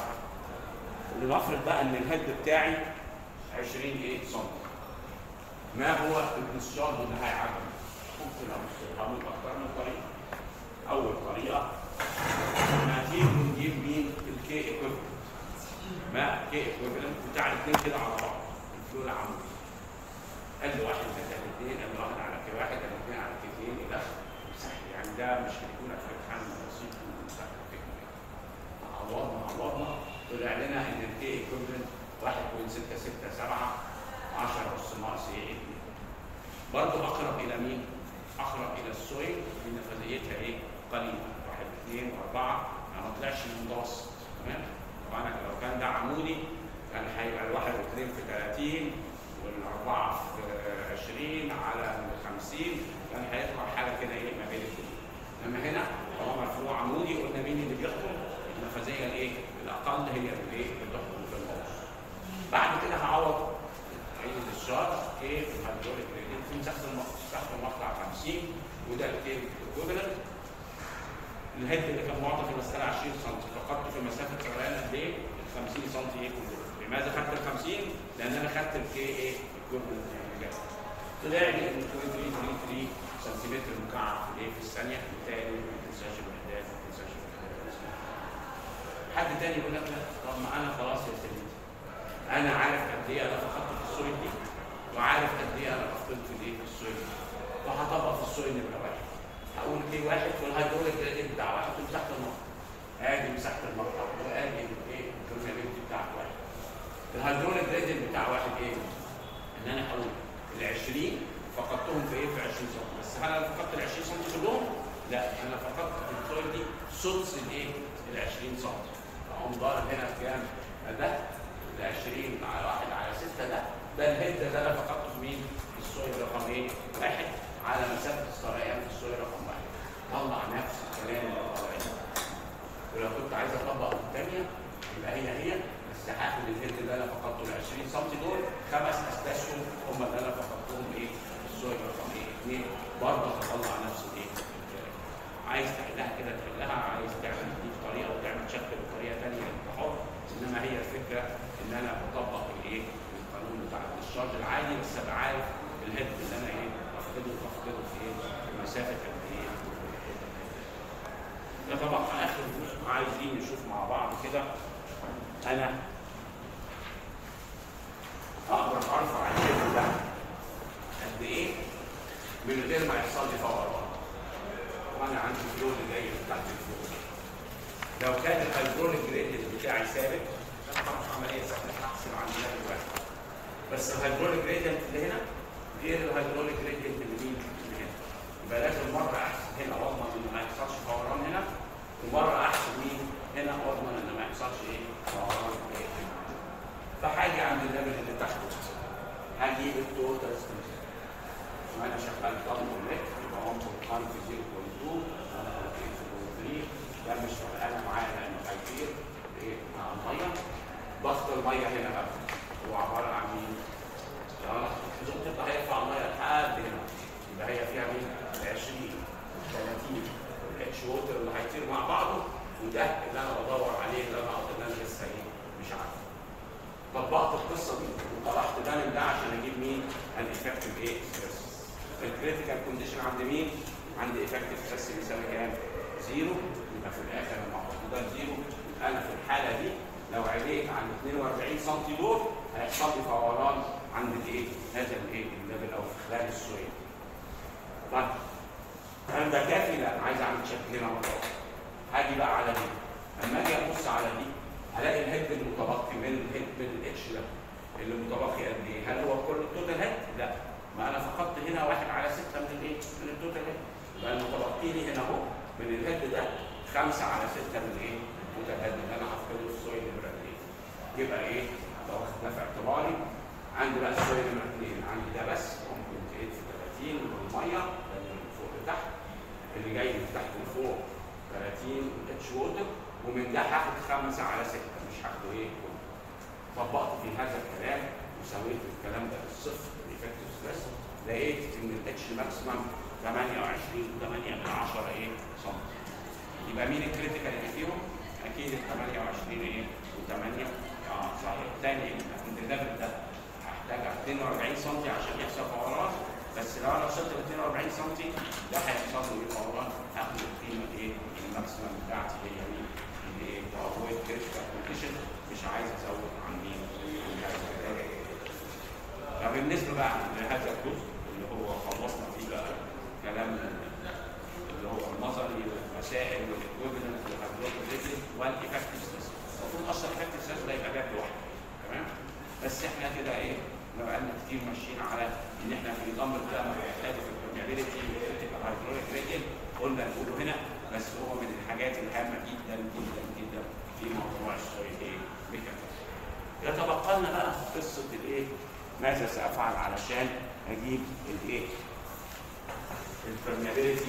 لنفرض بقى ان الهيد بتاعي 20 ايه سم ما هو الديسشارج اللي هيعدي؟ ممكن ابص من اكتر من طريقه. اول طريقه هنجيب ونجيب مين؟ الكي ايكويفالنت. ما كي ايكويفالنت بتاع الاثنين كده على بعض. الفلو العمودي. قال لي واحد زائد اثنين قال لي واحد على كي واحد قال لي اثنين على كي اثنين الى سهل يعني ده مش هيكون في امتحان بسيط وسهل الفكره. عوضنا عوضنا طلع لنا ان الكي ايكويفالنت 1.667 10 أس ناقص ايه؟ برضه اقرب الى مين؟ اقرب الى السويل لان نفاذيتها ايه؟ قليله واحد اثنين واربعه يعني ما طلعش من متوسط تمام؟ طبعا لو كان ده عمودي كان هيبقى الواحد واثنين في 30 والاربعه في 20 على 50 كان هيطلع حاجه كده ايه ما بين الاثنين. اما هنا طالما الفروع عمودي قلنا مين اللي بيحكم؟ النفاذيه الايه؟ الاقل هي اللي ايه؟ اللي بتحكم في النص. بعد كده هعوض عين الشارج كي في الهيدروليك ريليت في مساحه المقطع مساحه المقطع 50 وده الكي ايكوفالنت الهيد اللي كان معطى في المساله 20 سم فقدت في مسافه شغلان قد ايه؟ 50 سم ايه لماذا خدت ال 50؟ لان انا خدت الكي ايه ايكوفالنت طلع لي ان 0.333 سنتيمتر مكعب في الايه في الثانيه بالتالي ما تنساش الوحدات ما تنساش الوحدات حد تاني يقول لك لا طب ما انا خلاص يا سيدي انا عارف قد ايه انا فقدت في السويل دي وعارف قد ايه انا فقدت في الايه في السويل دي وهطبق في السويل نمره واحد هقول كي واحد في الهيدروليك جريدينت بتاع واحد ومساحه المقطع ادي مساحه المقطع وادي الايه الكونفيرمنت بتاعت واحد الهيدروليك جريدينت بتاع واحد ايه؟ ان انا اقول ال 20 فقدتهم في ايه في 20 سم بس هل انا فقدت ال 20 سم كلهم؟ لا انا فقدت في السويل دي سدس الايه؟ ال 20 سم اقوم ضارب هنا كام؟ ده ال 20 على 1 على 6 ده ده الهيد ده انا فقدته في مين؟ في السويل رقم ايه؟ واحد على مسافه السريان في السويل رقم واحد. طلع نفس الكلام اللي هو طالعه. ولو كنت عايز اطبق الثانيه يبقى هي هي بس هاخد الهيد اللي انا فقدته ال 20 سم دول خمس اسداسهم هم اللي انا فقدتهم ايه؟ في السويل رقم ايه؟ اثنين برضه هطلع نفس الايه؟ الكلام. عايز تحلها كده تحلها عايز تعمل دي بطريقه وتعمل شكل بطريقه ثانيه انت حر انما هي الفكره ان انا بطبق الايه؟ القانون بتاع الشارج العادي بس ابقى عارف الهيد اللي انا ايه؟ بفقده بفقده في ايه؟ في مسافه قد ايه؟ ده طبعا اخر جزء عايزين نشوف مع بعض كده انا اقدر ارفع الشيب ده قد ايه من غير ما يحصل لي فوران وانا عندي فلو اللي جاي من تحت الفلو لو كان الهيدروليك جريدينت بتاعي ثابت انا بعرف عمليه سهله احسب عندي ده دلوقتي بس الهيدروليك جريدينت اللي هنا غير الهيدروليك جريدينت اللي مين اللي هنا يبقى لازم مره احسب هنا واضمن ان ما يحصلش فوران هنا ومره احسب مين هنا واضمن ان ما يحصلش ايه فوران هنا فحاجه عند الليفل اللي تحت هجيب التوتال ستريس وانا شغال ضم ونت يبقى 1.1 في 0.2 انا في 0.3 ده مش فارقانه معايا لانه هيطير ايه مع الميه ضغط الميه هنا بقى هو عباره عن مين؟ اه تبقى هيرفع الميه لحد هنا يبقى هي فيها مين؟ 20 30 الاتش ووتر اللي هيطير مع بعضه وده اللي انا بدور عليه اللي انا اقدر ان انا لسه ايه مش عارفه طبقت القصه دي وطرحت ده من ده عشان اجيب مين؟ الافكتيف ايه؟ ستريس الكريتيكال كونديشن عند مين؟ عند افكتيف ستريس بيساوي كام؟ زيرو يبقى في الاخر لما احط ده زيرو يبقى انا في الحاله دي لو عليت عند 42 سم دول هيحصل لي فوران عند الايه؟ هذا الايه؟ الليفل او في خلال السويد. طيب هل ده كافي؟ لا عايز اعمل تشيك هنا مره هاجي بقى على دي لما اجي ابص على دي هلاقي الهيد المتبقي من الهيد من الاتش ده اللي متبقي قد ايه؟ هل هو كل التوتال هيد؟ لا ما انا فقدت هنا واحد على سته من الايه؟ من التوتال هيد يبقى المتبقي لي هنا اهو من الهيد ده خمسه على سته من ايه؟ التوتال هيد اللي انا هفقده في السويل نمره اثنين يبقى ايه؟ لو اخدنا في اعتباري عندي بقى السويل نمره اثنين عندي ده بس ممكن تقيد في 30 والميه ده اللي من فوق لتحت اللي جاي من تحت لفوق 30 اتش ووتر ومن ده هاخد خمسه على سته مش هاخده ايه؟ كله. طبقت في هذا الكلام وسويت الكلام ده بالصفر الايفكتيف ستريس لقيت ان الاتش ماكسيمم 28 8 من 10 ايه سم يبقى مين الكريتيكال اللي فيهم؟ اكيد ال 28 ايه و8 اه صحيح تاني عند الليفل ده هحتاج 42 سم عشان يحصل فوران بس لو انا وصلت ل 42 سم ده هيحصل لي فوران هاخد القيمه ايه الماكسيمم بتاعتي هي مين؟ اللي ايه avoid critical condition مش عايز ازود عن مين؟ مش عايز ازود فبالنسبه بقى لهذا الجزء اللي هو خلصنا فيه بقى كلام اللي هو النظري والمسائل والاكويفلنت والهيدروجين والافكتيف ستريس المفروض اصلا الافكتيف ستريس ده يبقى باب لوحده تمام بس احنا كده ايه ما بقالنا كتير ماشيين على ان احنا في نظام القيم محتاج في البرميابيلتي والكريتيكال هيدروليك ريجل قلنا نقوله هنا بس هو من الحاجات الهامه جدا جدا جدا في موضوع السويل ايه ميكانيزم يتبقى لنا بقى قصه الايه ماذا سافعل علشان اجيب الايه البرميابيلتي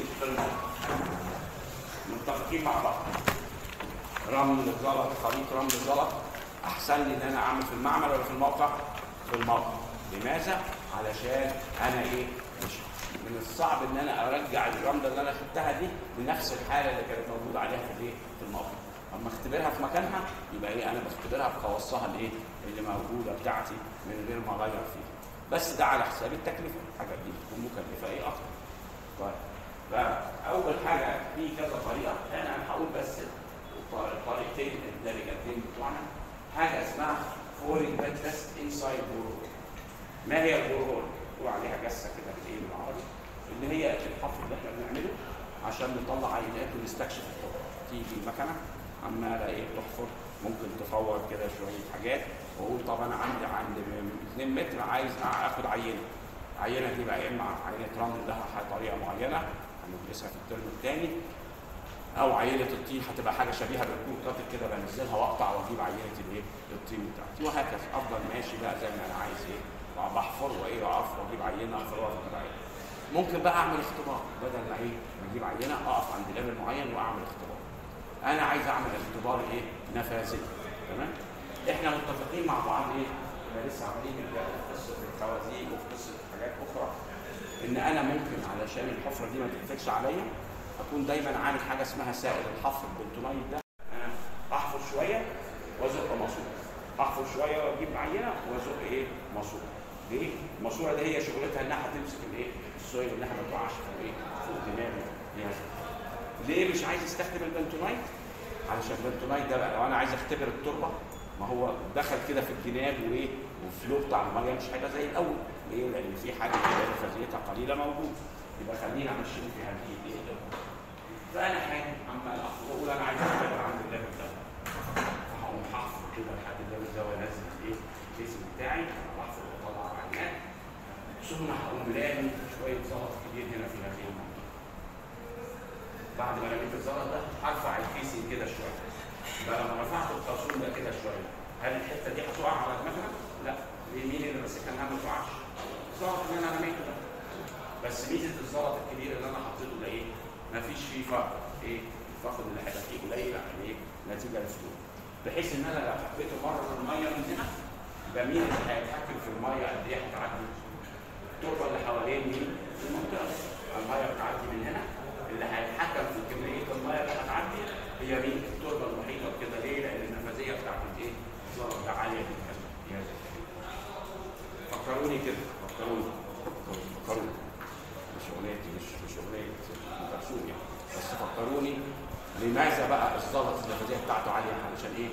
متفقين مع بعض رمل زلط خليط رمل زلط احسن لي ان انا اعمل في المعمل ولا في الموقع في الموقع لماذا علشان انا ايه مش من الصعب ان انا ارجع الرمله اللي انا خدتها دي لنفس الحاله اللي كانت موجوده عليها في الايه في الموقع اما اختبرها في مكانها يبقى ايه انا بختبرها بخواصها الايه اللي موجوده بتاعتي من غير ما اغير فيها بس ده على حساب التكلفه الحاجات دي بتكون مكلفه ايه اكتر طيب فاول حاجه في كذا طريقه انا هقول بس الطريقتين الدرجتين بتوعنا حاجه اسمها فورين باد تيست انسايد بورول ما هي البورول؟ هو عليها جسه كده بالايه بالعربي اللي هي الحفر اللي احنا بنعمله عشان نطلع عينات ونستكشف الحفر تيجي المكنه عماله ايه تحفر ممكن تفور كده شويه حاجات واقول طب انا عندي عند 2 متر عايز اخد عينه عينه دي بقى يا اما عينه رمل لها طريقه معينه هندرسها في الترم الثاني او عينه الطين هتبقى حاجه شبيهه بالكور كاتل كده بنزلها واقطع واجيب عينه الايه الطين بتاعتي وهكذا افضل ماشي بقى زي ما انا عايز ايه بحفر وايه اقف واجيب عينه اخر واجيب عينه ممكن بقى اعمل اختبار بدل ما ايه ما اجيب عينه اقف عند ليفل معين واعمل اختبار انا عايز اعمل اختبار ايه نفاذي تمام احنا متفقين مع بعض ايه احنا لسه عاملين في قصه الخوازيق وفي قصه حاجات اخرى ان انا ممكن علشان الحفره دي ما تقفلش عليا اكون دايما عامل حاجه اسمها سائل الحفر البنتونايت ده انا احفر شويه وازق ماسوره احفر شويه واجيب عينه وازق ايه ماسوره ليه؟ الماسوره دي هي شغلتها انها هتمسك الايه؟ السويل انها ما تقعش في ايه؟ فوق دماغي ليه مش عايز استخدم البنتونايت؟ علشان البنتونايت ده بقى لو انا عايز اختبر التربه ما هو دخل كده في الجناب وايه والفلو بتاع الميه مش هيبقى زي الاول ليه؟ لان في حاجه كده نفاذيتها قليله موجود يبقى خلينا ماشيين في هذه الايه فانا حاجه عمال اقول انا عايز اختبر عند الليفل ده فهقوم حافظ كده لحد الليفل ده وانزل ايه الجسم بتاعي واحفظ واطلع عينات ثم هقوم لامي شويه زلط كبير هنا في هذه المنطقه بعد ما لميت الزلط ده هرفع الكيسنج كده شويه يبقى لما رفعت القاسون ده كده شويه هل الحته دي هتقع على دماغنا؟ لا ليه مين اللي ماسكها انها ما تقعش؟ الزلط اللي انا رميته ده بس ميزه الزلط الكبير اللي انا حطيته ده ايه؟ مفيش فيه فرق ايه؟ الفقد اللي هيبقى فيه قليل عن ايه؟ نتيجه للفلوس بحيث ان انا لو حبيت امرر الميه من هنا يبقى مين اللي هيتحكم في الميه قد ايه هتعدي؟ التربه اللي حوالين مين؟ المنطقه الميه بتعدي من هنا اللي هيتحكم في كميه الميه اللي هتعدي هي مين؟ التربه المحيطه بكده ليه؟ لان النفاذيه بتاعت الايه؟ الزلط ده عاليه جدا يا زلمة. فكروني كده فكروني فكروني مش اغنيتي مش مش اغنيه ام كلثوم يعني بس فكروني لماذا بقى الزلط النفاذيه بتاعته عاليه علشان ايه؟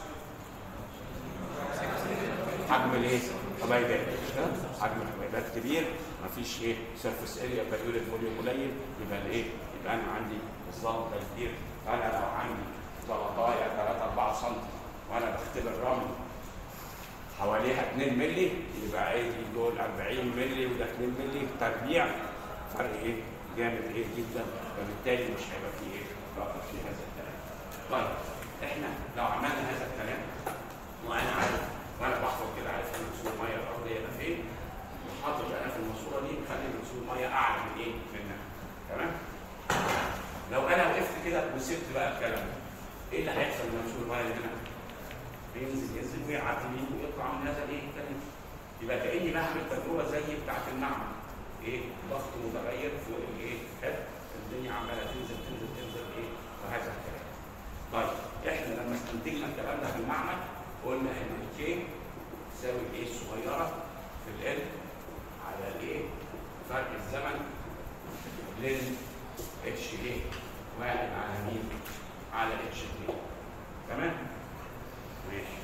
حجم الايه؟ حبيبات مش كده؟ حجم الحبيبات كبير مفيش ايه؟ سيرفس اريا بيريود فوليوم قليل يبقى الايه؟ يبقى انا عندي الزلط ده كبير فانا لو عندي زلطايه 3 4 سم وانا بختبر رمل حواليها 2 مللي يبقى عادي دول 40 مللي وده 2 مللي تربيع فرق ايه؟ جامد ايه جدا فبالتالي مش هيبقى فيه ايه؟ رقم في هذا الكلام. طيب احنا لو عملنا هذا الكلام وانا عارف وانا بحفظ كده عارف ان وصول الميه الارضيه ده فين وحاطط انا في الماسوره دي مخلي وصول الميه اعلى من ايه؟ منها تمام؟ لو انا وقفت كده وسبت بقى الكلام ده ايه اللي هيحصل لما وصول الميه اللي هنا؟ ينزل ينزل ويعدي يمين ويطلع من هذا الايه؟ الكلام يبقى كاني بعمل تجربه زي بتاعت المعمل ايه؟ ضغط متغير فوق الايه؟ حد الدنيا عماله تنزل تنزل تنزل ايه؟ وهذا الكلام. طيب احنا لما استنتجنا الكلام ده في المعمل قلنا ان الكي تساوي الايه الصغيره في ال على الايه؟ فرق الزمن لل اتش ايه؟ واحد على مين؟ على اتش 2 تمام؟ ماشي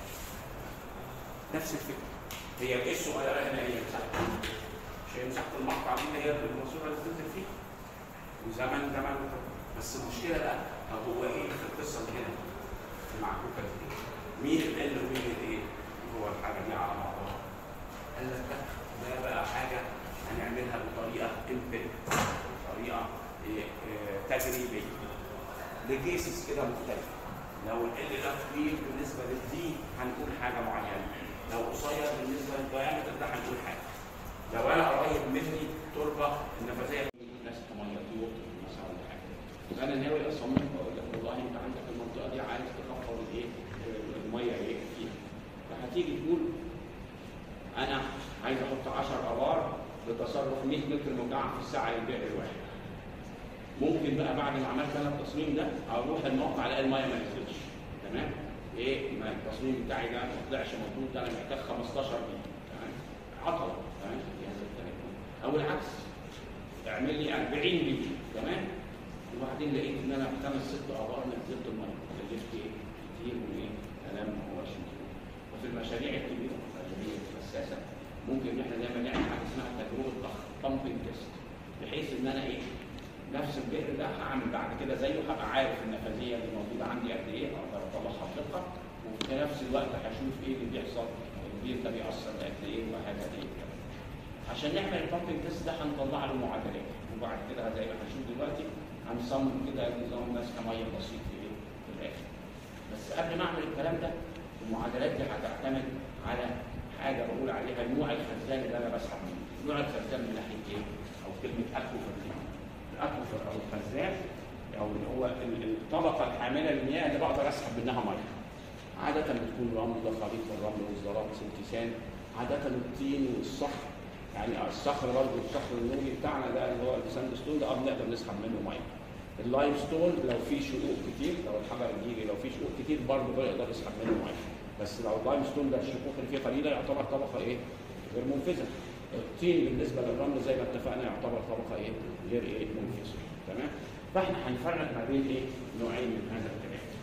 نفس الفكره هي الايه الصغيره هنا هي مساحه مش هي مساحه المقطع دي اللي هي الماسوره اللي بتنزل فيها وزمن زمن بس المشكله بقى طب هو ايه في القصه دي هنا المعكوكه دي مين ال ومين الايه هو الحاجه دي على بعضها قال لك لا ده بقى حاجه هنعملها بطريقه امبيريك طريقه إيه إيه تجريبيه لجيسز كده مختلفه لو ال ده طويل بالنسبه للدي هنقول حاجه معينه لو قصير بالنسبه للدايمتر ده هنقول حاجه لو انا قريب مني تربه النفاذيه ناس ميه طيور مثلا ولا حاجه فانا ناوي اصمم واقول لك والله انت عندك المنطقه دي عايز تخفض الايه الميه ايه فيها فهتيجي تقول انا عايز احط 10 ابار بتصرف 100 متر مكعب في الساعه للبئر الواحد ممكن بقى بعد ما عملت انا التصميم ده اروح الموقع الاقي الميه ما نزلتش تمام ايه ما التصميم بتاعي ده ما طلعش مظبوط ده انا محتاج 15 بي تمام عطله تمام في هذا الكلام او العكس اعمل لي 40 بي تمام وبعدين لقيت ان انا بخمس ست ابار نزلت الميه كلفت ايه كتير وايه كلام ما هوش مظبوط وفي المشاريع الكبيره المشاريع الحساسه ممكن ان احنا دايما نعمل حاجه اسمها تجربه ضغط بامبنج تيست بحيث ان انا ايه نفس البئر ده هعمل بعد كده زيه هبقى عارف النفاذيه اللي موجوده عندي قد ايه اقدر اطلعها بدقه وفي نفس الوقت هشوف ايه اللي بيحصل البير ده بيأثر قد ايه وهكذا ايه عشان نعمل البامبنج تيست ده هنطلع له معادلات وبعد كده زي ما هنشوف دلوقتي هنصمم كده نظام ماسكه ميه بسيط في ايه في الاخر بس قبل ما اعمل الكلام ده المعادلات دي هتعتمد على حاجه بقول عليها نوع الخزان اللي انا بسحب منه نوع الخزان من ناحيه ايه او كلمه اكو خزان الاكوفر او الخزان او اللي هو الطبقه الحامله للمياه اللي بقدر اسحب منها ميه. عاده بتكون رمل ده خليط الرمل والزلط سلتسان عاده الطين والصخر يعني الصخر برضه الصخر النوري بتاعنا ده اللي هو الساند ستون ده اه بنقدر نسحب منه ميه. اللايم ستون لو في شقوق كتير لو الحجر الجيري لو في شقوق كتير برضه بيقدر يسحب منه ميه. بس لو اللايم ستون ده الشقوق اللي فيه قليله يعتبر طبقه ايه؟ غير منفذه. الطين بالنسبه للرمل زي ما اتفقنا يعتبر طبقه ايه؟ غير ايه؟ منفذه. تمام؟ فاحنا هنفرق ما بين ايه؟ نوعين من هذا الكلام.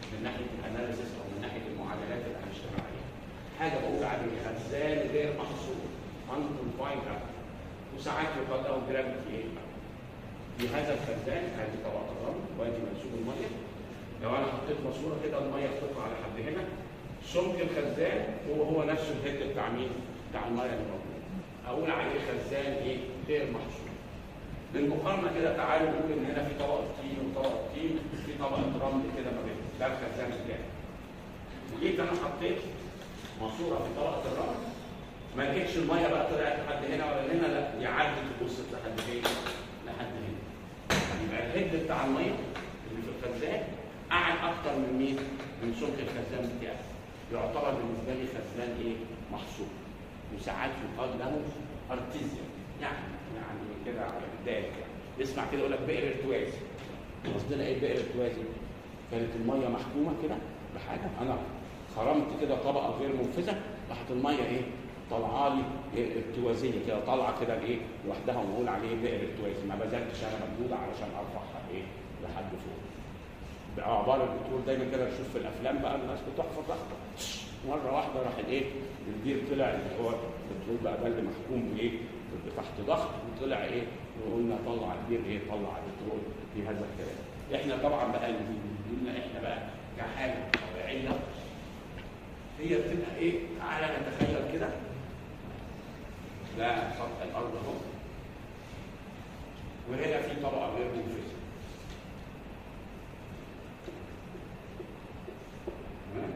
من ناحيه الاناليسيس او من ناحيه المعادلات اللي هنشتغل عليها حاجه بقول عليه خزان غير محصور unconfined gravity وساعات يقال له جرافيتي ايه في هذا الخزان هذه طبقه الرمل وادي منسوب الميه لو انا حطيت ماسوره كده الميه بتطلع لحد هنا سمك الخزان هو هو نفسه الهيد بتاع مين؟ بتاع الميه اللي موجود اقول عليه خزان ايه؟ غير محصور بالمقارنه كده تعالوا نقول ان هنا في طبقه طين وطبقه طين في طبقه رمل كده ما بينهم ده الخزان بتاعي جيت انا حطيت ماسوره في طبقه الرمل ما لقيتش الميه بقى طلعت لحد هنا ولا هنا لا دي عدت وصلت لحد فين؟ لحد هنا يبقى الهيد بتاع الميه اللي في الخزان قعد اكتر من مين؟ من سمك الخزان بتاعي يعتبر بالنسبه لي خزان ايه؟ محصور وساعات يقال له ارتيزيان يعني يعني كده على البدايه يعني اسمع كده يقول لك بئر ارتوازي قصدنا ايه بئر ارتوازي؟ كانت الميه محكومه كده بحاجه انا خرمت كده طبقه غير منفذه راحت الميه ايه؟ طالعه لي إيه ارتوازيه كده طالعه كده ايه لوحدها ونقول عليه بئر ارتوازي ما بذلتش انا مجهود علشان ارفعها ايه لحد فوق. بقى عباره البترول دايما كده نشوف في الافلام بقى الناس بتحفر ضغطه مره واحده راح الايه البير طلع اللي هو البترول بقى ده اللي محكوم بايه تحت ضغط وطلع ايه وقلنا طلع البير ايه طلع البترول في هذا الكلام. احنا طبعا بقى اللي قلنا احنا بقى كحاجه طبيعيه هي بتبقى ايه تعالى نتخيل كده ده سطح الارض اهو وهنا في طبقه غير منفذه تمام؟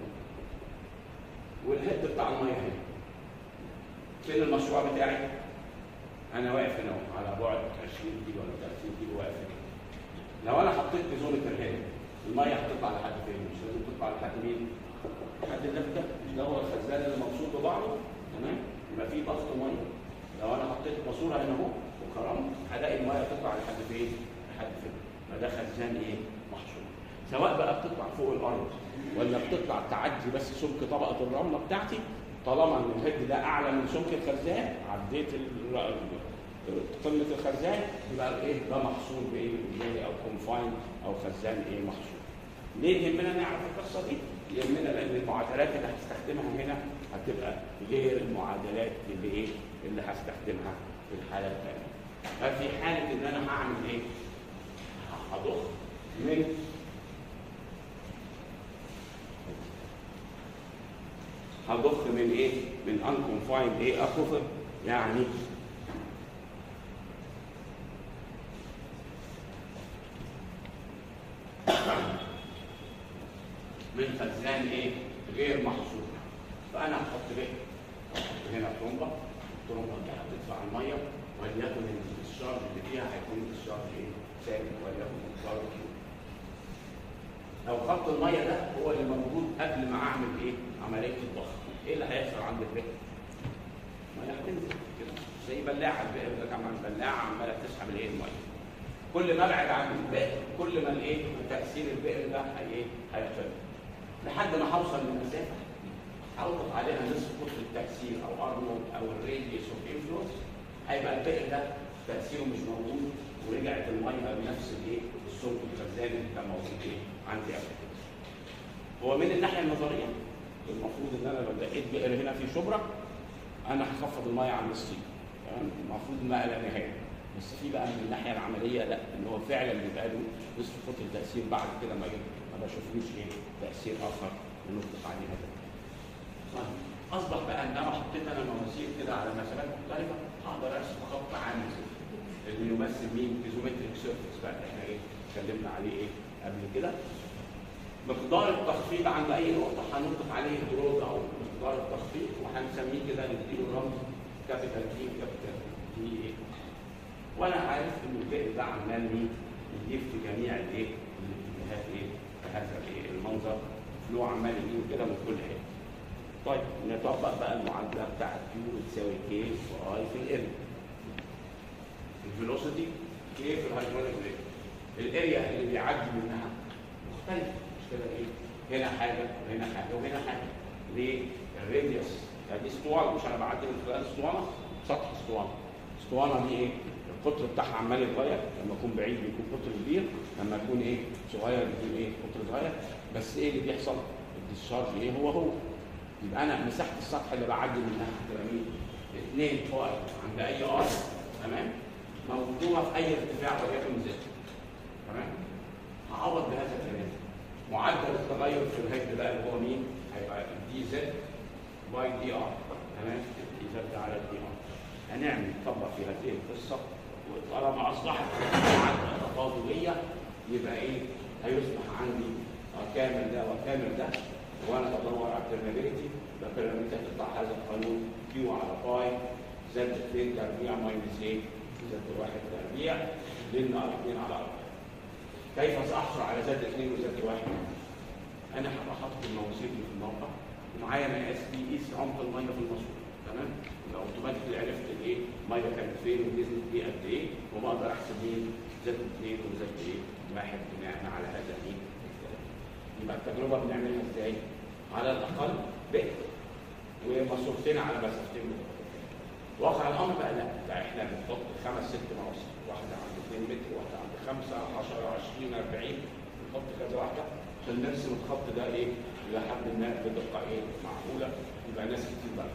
والهد بتاع الميه هنا فين المشروع بتاعي؟ انا واقف هنا اهو على بعد 20 كيلو ولا 30 كيلو واقف هنا لو انا حطيت بزومتر هنا الميه هتطلع لحد فين؟ مش لازم تطلع لحد مين؟ لحد اللف ده مش ده هو الخزان اللي مبسوط ببعضه تمام؟ يبقى في ضغط ميه لو انا حطيت ماسوره هنا اهو وخرمت هلاقي الميه تطلع لحد فين؟ لحد فين؟ فده خزان ايه؟ محصور. سواء بقى بتطلع فوق الارض ولا بتطلع تعدي بس سمك طبقه الرمله بتاعتي طالما ان الهيد ده اعلى من سمك الخزان عديت ال- قمه الخزان يبقى ايه ده محصور بايه؟ بالنسبه او كونفاين او خزان ايه محصور. ليه يهمنا نعرف القصه دي؟ يهمنا لان المعادلات اللي هتستخدمها هنا هتبقى غير المعادلات اللي ايه؟ اللي هستخدمها في الحاله الثانيه. ففي حاله ان انا هعمل ايه؟ هضخ من هضخ من ايه؟ من unconfined ايه aquifer يعني من خزان ايه؟ غير محصور. فانا هحط بيه هحط هنا ترومبه الترومبه دي هتدفع الميه وليكن الشارج اللي فيها هيكون الشارج ايه؟ ثابت وليكن الشارج كيو. لو خط الميه ده هو اللي موجود قبل ما اعمل ايه؟ عمليه الضغط. ايه اللي هيحصل عند البئر؟ الميه هتنزل كده زي بلاعه البئر ده كمان بلاعه عماله تسحب الايه الميه. كل ما ابعد عن البئر كل ما الايه؟ تاثير البئر ده هي ايه؟ هيختلف. لحد ما هوصل لمسافه اوقف عليها نصف قطر التاثير او ارنولد او الراديوس اوف انفلونس هيبقى البئر ده تاثيره مش موجود ورجعت الميه بنفس الايه؟ السمك الخزان اللي كان موجود ايه؟ عندي قبل كده. هو من الناحيه النظريه المفروض ان انا لو لقيت بئر هنا في شبرا انا هخفض الميه عن الصين تمام المفروض ما لا نهايه بس في بقى من الناحيه العمليه لا ان هو فعلا بيبقى له نصف قطر التاثير بعد كده ما ما بشوفلوش ايه تاثير اخر نطلق عليه هذا طيب اصبح بقى ان انا حطيت انا مواسير كده على مسافات مختلفه اقدر ارسم خط عامل اللي يمثل مين ايزومتريك سيرفيس بقى اللي احنا ايه اتكلمنا عليه ايه قبل كده مقدار التخفيض عند اي نقطه هنطلق عليه درود او مقدار التخفيض وهنسميه كده نديله رمز كابيتال تي كابيتال تي ايه وانا عارف ان البئر ده عمال مين يجيب في جميع الايه الاتجاهات ايه بهذا الايه المنظر فلو عمال يجيب كده من كل حته طيب نطبق بقى المعادله بتاعت كيو بتساوي كي في اي في الاريا الفيلوسيتي كي في الهايدروليك ريت الاريا اللي بيعدي منها مختلفه مش كده ايه هنا حاجه وهنا حاجه وهنا حاجه ليه الراديوس دي اسطوانه مش انا بعدي من خلال اسطوانه سطح اسطوانه اسطوانه دي ايه القطر بتاعها عمال يتغير لما يكون بعيد بيكون قطر كبير لما يكون ايه صغير بيكون ايه قطر صغير بس ايه اللي بيحصل؟ الديسشارج ايه هو هو يبقى انا مساحه السطح اللي بعدي منها هتبقى مين؟ 2 باي عند اي ار تمام؟ موضوعه في اي ارتفاع وليكن زد تمام؟ هعوض بهذا الكلام معدل التغير في الهيد بقى اللي هو مين؟ هيبقى دي زد باي دي ار تمام؟ دي زد على دي ار هنعمل نطبق في هذه القصه وطالما اصبحت معادله تفاضليه يبقى ايه؟ هيصبح عندي كامل ده وكامل ده وانا بدور على البرميابيلتي يبقى البرميابيلتي هتطلع هذا القانون كيو على باي زد 2 تربيع ماينس ايه؟ زد 1 تربيع لان ار 2 على ار كيف ساحصل على زد 2 وزد 1 انا هبقى حاطط المواسير دي في الموقع ومعايا مقاس بيقيس عمق الميه في الماسوره تمام يبقى اوتوماتيكلي عرفت الايه الميه كانت فين ونزلت بيه قد ايه وبقدر احسب مين زد 2 وزد ايه واحد بناء على هذا الايه يبقى التجربه بنعملها ازاي؟ على الاقل ب وماسورتين على مسافتين واقع الامر بقى لا ده احنا بنحط خمس ست مواسير واحده عند 2 متر واحده عند 5 10 20 40 نحط كذا واحده عشان نرسم الخط ده ايه الى حد ما بدقه ايه معقوله يبقى ناس كتير بقى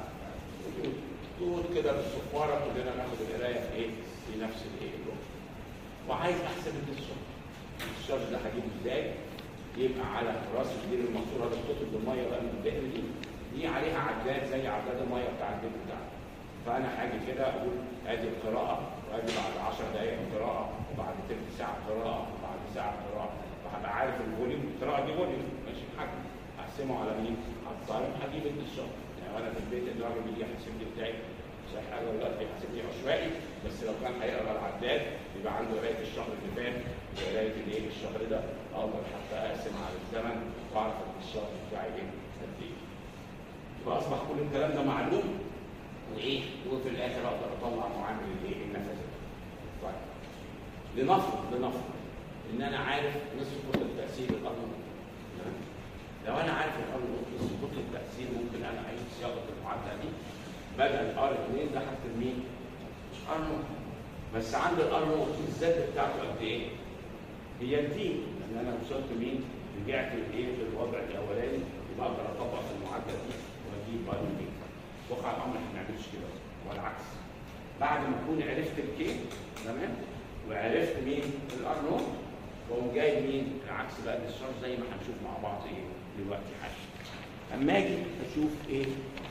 تقول كده بالصفاره كلنا ناخد القرايه في ايه في نفس الايه الوقت وعايز احسب الديسشارج الديسشارج ده هجيبه ازاي يبقى على راس الدير الماسوره اللي بتطلب الميه بقى من الدهن دي دي عليها عداد زي عداد الميه بتاع الدهن بتاعنا فانا هاجي كده اقول ادي القراءه وادي بعد 10 دقائق قراءه وبعد تلت ساعه قراءه وبعد ساعه قراءه وهبقى عارف الفوليوم القراءه دي فوليوم ماشي حجم اقسمه على مين؟ على الطالب هجيب الديسشارج يعني وانا في البيت الراجل بيجي يحسب لي بتاعي مش اي حاجه دلوقتي بيحسب لي عشوائي بس لو كان هيقرا العداد يبقى عنده قرايه الشهر اللي فات وقرايه الايه الشهر ده اقدر حتى اقسم على الزمن واعرف الشهر بتاعي ايه قد ايه. يبقى اصبح كل الكلام ده معلوم وايه وفي الاخر اقدر اطلع معامل الايه النفذ طيب لنفرض لنفرض ان انا عارف نصف كتله تاثير الارض لو انا عارف الارض نصف كتله تاثير ممكن انا اعيد صياغه المعادله دي بدل ار 2 ده هكتب مين؟ ار نوت بس عند الار نوت الزد بتاعته قد ايه؟ هي الدي لان انا وصلت مين؟ رجعت لايه للوضع الاولاني يبقى اقدر اطبق في المعادله دي واجيب باي دي واقع الامر احنا ما بنعملش كده والعكس بعد ما اكون عرفت الكي تمام وعرفت مين الار نوت واقوم جايب مين العكس بقى الديسشارج زي ما هنشوف مع بعض ايه دلوقتي حاجه اما اجي اشوف ايه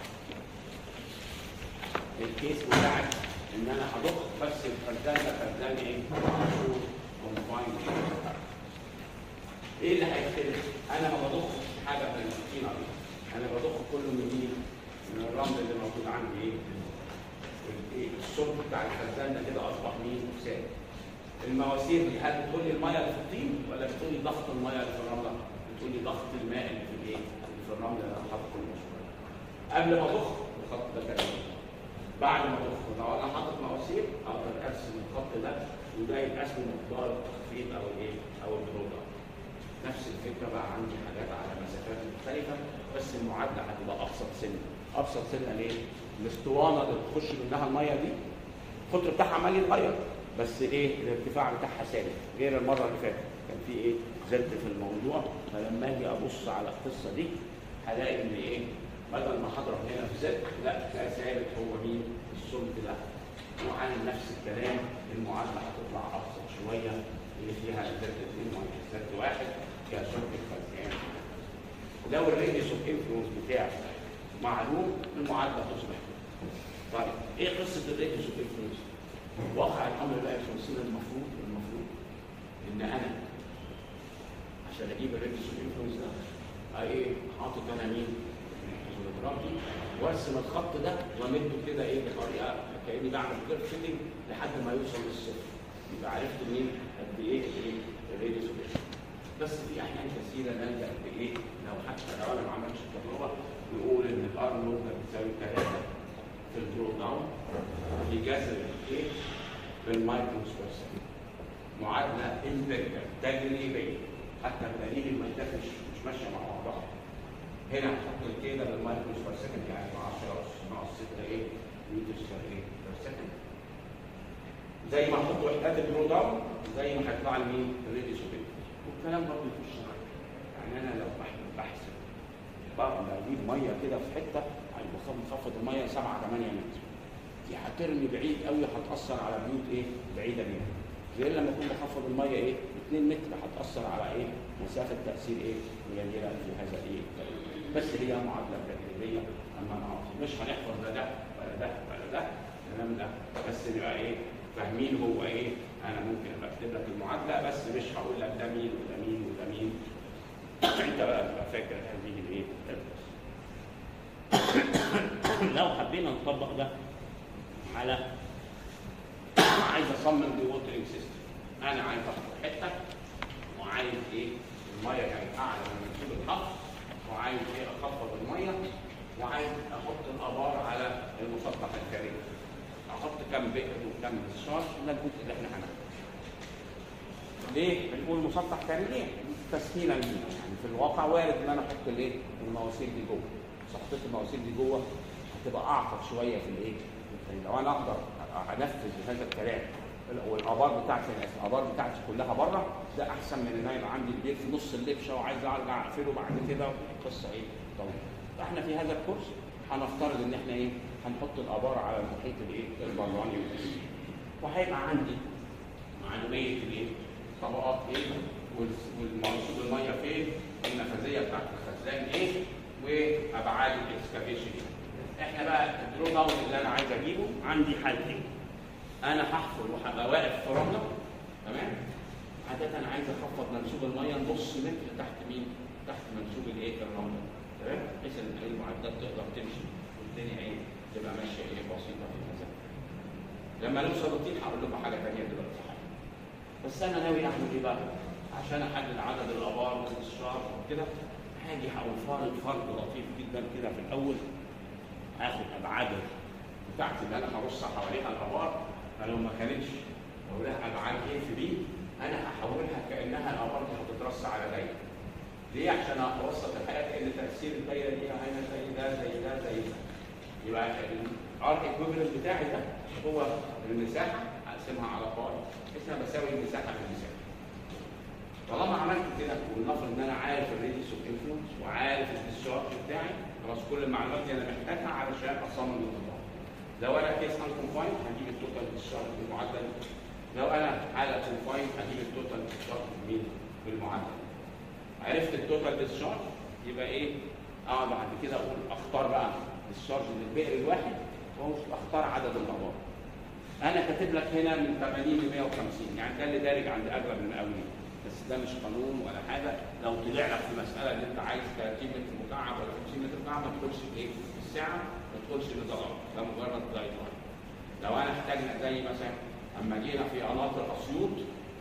الكيس بتاعك ان انا هضخ بس الفردان ده فردان ايه كونفاين ايه اللي هيختلف انا ما بضخش حاجه من الطينه دي انا بضخ كله من مين من الرمل اللي موجود عندي ايه ايه الصلب بتاع الفردان ده كده اصبح مين ثابت المواسير دي هل بتقول لي الميه اللي في الطين ولا بتقول لي ضغط الميه اللي في الرمله بتقول لي ضغط الماء اللي في الايه اللي في الرمله اللي انا حاطه كل شويه قبل ما اضخ الخط ده كده بعد ما اضخ لو انا حاطط مواسير اقدر ارسم الخط ده وده يبقى اسمه مقدار التخفيض او الايه او البرودكت نفس الفكره بقى عندي حاجات على مسافات مختلفه بس المعادله هتبقى ابسط سنه ابسط سنه ليه؟ الاسطوانه اللي بتخش منها الميه دي القطر بتاعها عمال يتغير بس ايه الارتفاع بتاعها ثابت غير المره اللي فاتت كان في ايه زد في الموضوع فلما اجي ابص على القصه دي هلاقي ان ايه بدل ما هضرب هنا في زد لا ده ثابت هو مين السمك ده وعن نفس الكلام المعادله هتطلع ابسط شويه اللي فيها زد 2 ماينس زد 1 كسمك الخزان لو الريديوس اوف انفلونس بتاعه معلوم المعادله تصبح طيب ايه قصه الريديوس اوف انفلونس؟ واقع الامر بقى في وسيله المفروض المفروض ان انا عشان اجيب الريديوس اوف انفلونس ده ايه حاطط انا مين؟ الهيدروجرافي وارسم الخط ده وامده كده ايه بطريقه كاني بعمل كيرف فيتنج لحد ما يوصل للصفر يبقى عرفت مين قد ايه الريديوس اوف بس في احيان كثيره نلجا بايه لو حتى لو انا ما عملتش التجربه يقول ان الار نوت بتساوي 3 في الدرو داون في جذر الايه بالمايكروس بير سكند معادله امبيريكال تجريبيه حتى الدليل ما مش مش ماشيه مع بعضها هنا هحط الكيده بالمايكروس بير سكند يعني 10 ناقص 6 ايه متر ايه بير سكند زي ما احط وحدات الدرو داون زي ما هيطلع لي مين الريديوس اوف والكلام برضه يخش معاك يعني يعني انا لو بح- بحسب بقدر اجيب ميه كده في حته هيبقى مخفض الميه 7 8 متر دي هترمي بعيد قوي هتاثر على بيوت ايه بعيده بيها غير لما اكون بخفض الميه ايه 2 متر هتاثر على ايه مسافه تاثير ايه قليله في هذا ايه بس هي معادله تقريبيه اما نعرف مش هنحفظ لا ده ولا ده ولا ده الكلام ده بس نبقى ايه فاهمين هو ايه انا ممكن ابقى اكتب لك المعادله بس مش هقول لك ده مين وده مين وده مين انت بقى تبقى فاكر هذه الايه لو حبينا نطبق ده على عايز اصمم دي ووترنج سيستم انا عايز اخد حته وعايز ايه الميه كانت اعلى من منسوب الحق وعايز ايه اخفض الميه وعايز احط الابار على المسطح الخارجي احط كم بئر وكم ديسشارج ده الجزء اللي احنا هنعمله ليه؟ بنقول مسطح خارجي تسهيلا لينا يعني في الواقع وارد ان انا احط الايه؟ المواسير دي جوه بس حطيت المواسير دي جوه هتبقى اعقد شويه في الايه؟ في ال- لو انا اقدر انفذ هذا الكلام والابار بتاعتي الابار بتاعتي كلها بره ده احسن من ان انا يبقى عندي البيت في نص اللبشه وعايز ارجع اقفله بعد كده قصه ايه؟ طويله. فاحنا في هذا الكورس هنفترض ان احنا ايه؟ هنحط الابار على المحيط الايه؟ البراني وهيبقى عندي معلوميه الايه؟ طبقات ايه؟ وال- والمنصوب الميه فين؟ النفاذيه بتاعت الخزان ايه؟ وابعاد الاكسكافيشن ايه؟ احنا بقى الدرو داون اللي انا عايز اجيبه عندي حالتين انا هحفر وهبقى واقف في رمله تمام؟ عادة أنا عايز أخفض منسوب المية نص متر تحت مين؟ تحت منسوب الإيه؟ الرملة. تمام؟ بحيث إن أي معدات تقدر تمشي والدنيا إيه؟ تبقى ماشية إيه بسيطة في هذا. لما نوصل للطين هقول لكم حاجة تانية دلوقتي حالا. بس أنا ناوي أعمل إيه بقى؟ عشان أحدد عدد الآبار والإصرار وكده هاجي هقول فارض فرض لطيف جدا كده في الأول هاخد أبعاد بتاعتي اللي أنا هرص حواليها الآبار فلو ما كانتش لو لها أبعاد إيه في بي انا هحولها كانها الابار دي هتترص على دايره. ليه؟ عشان اوسط الحياه كان تاثير الدايره دي هنا زي ده زي ده زي ده. يبقى الار ايكويفالنت بتاعي ده هو المساحه اقسمها على باي بحيث انا بساوي المساحه بالمساحه. طالما عملت كده ولنفرض ان انا عارف الريديوس اوف انفلونس وعارف الديسشارج بتاعي خلاص كل المعلومات دي انا محتاجها علشان اصمم النظام. لو انا كيس ان كونفاين هجيب التوتال ديسشارج بالمعدل لو انا حاله كونفاين هجيب التوتال ديسشارج بمين؟ بالمعدل. عرفت التوتال ديسشارج يبقى ايه؟ اه بعد كده اقول اختار بقى ديسشارج للبئر الواحد واختار عدد الابار. انا كاتب لك هنا من 80 ل 150 يعني ده اللي دارج عند اغلب المقاولين بس ده مش قانون ولا حاجه لو طلع لك في مساله ان انت عايز 30 متر مكعب ولا 50 متر مكعب ما تدخلش بايه؟ بالساعه ما تدخلش بضغط ده مجرد جايد لاين. لو انا احتاجنا زي مثلا اما جينا في قناطر اسيوط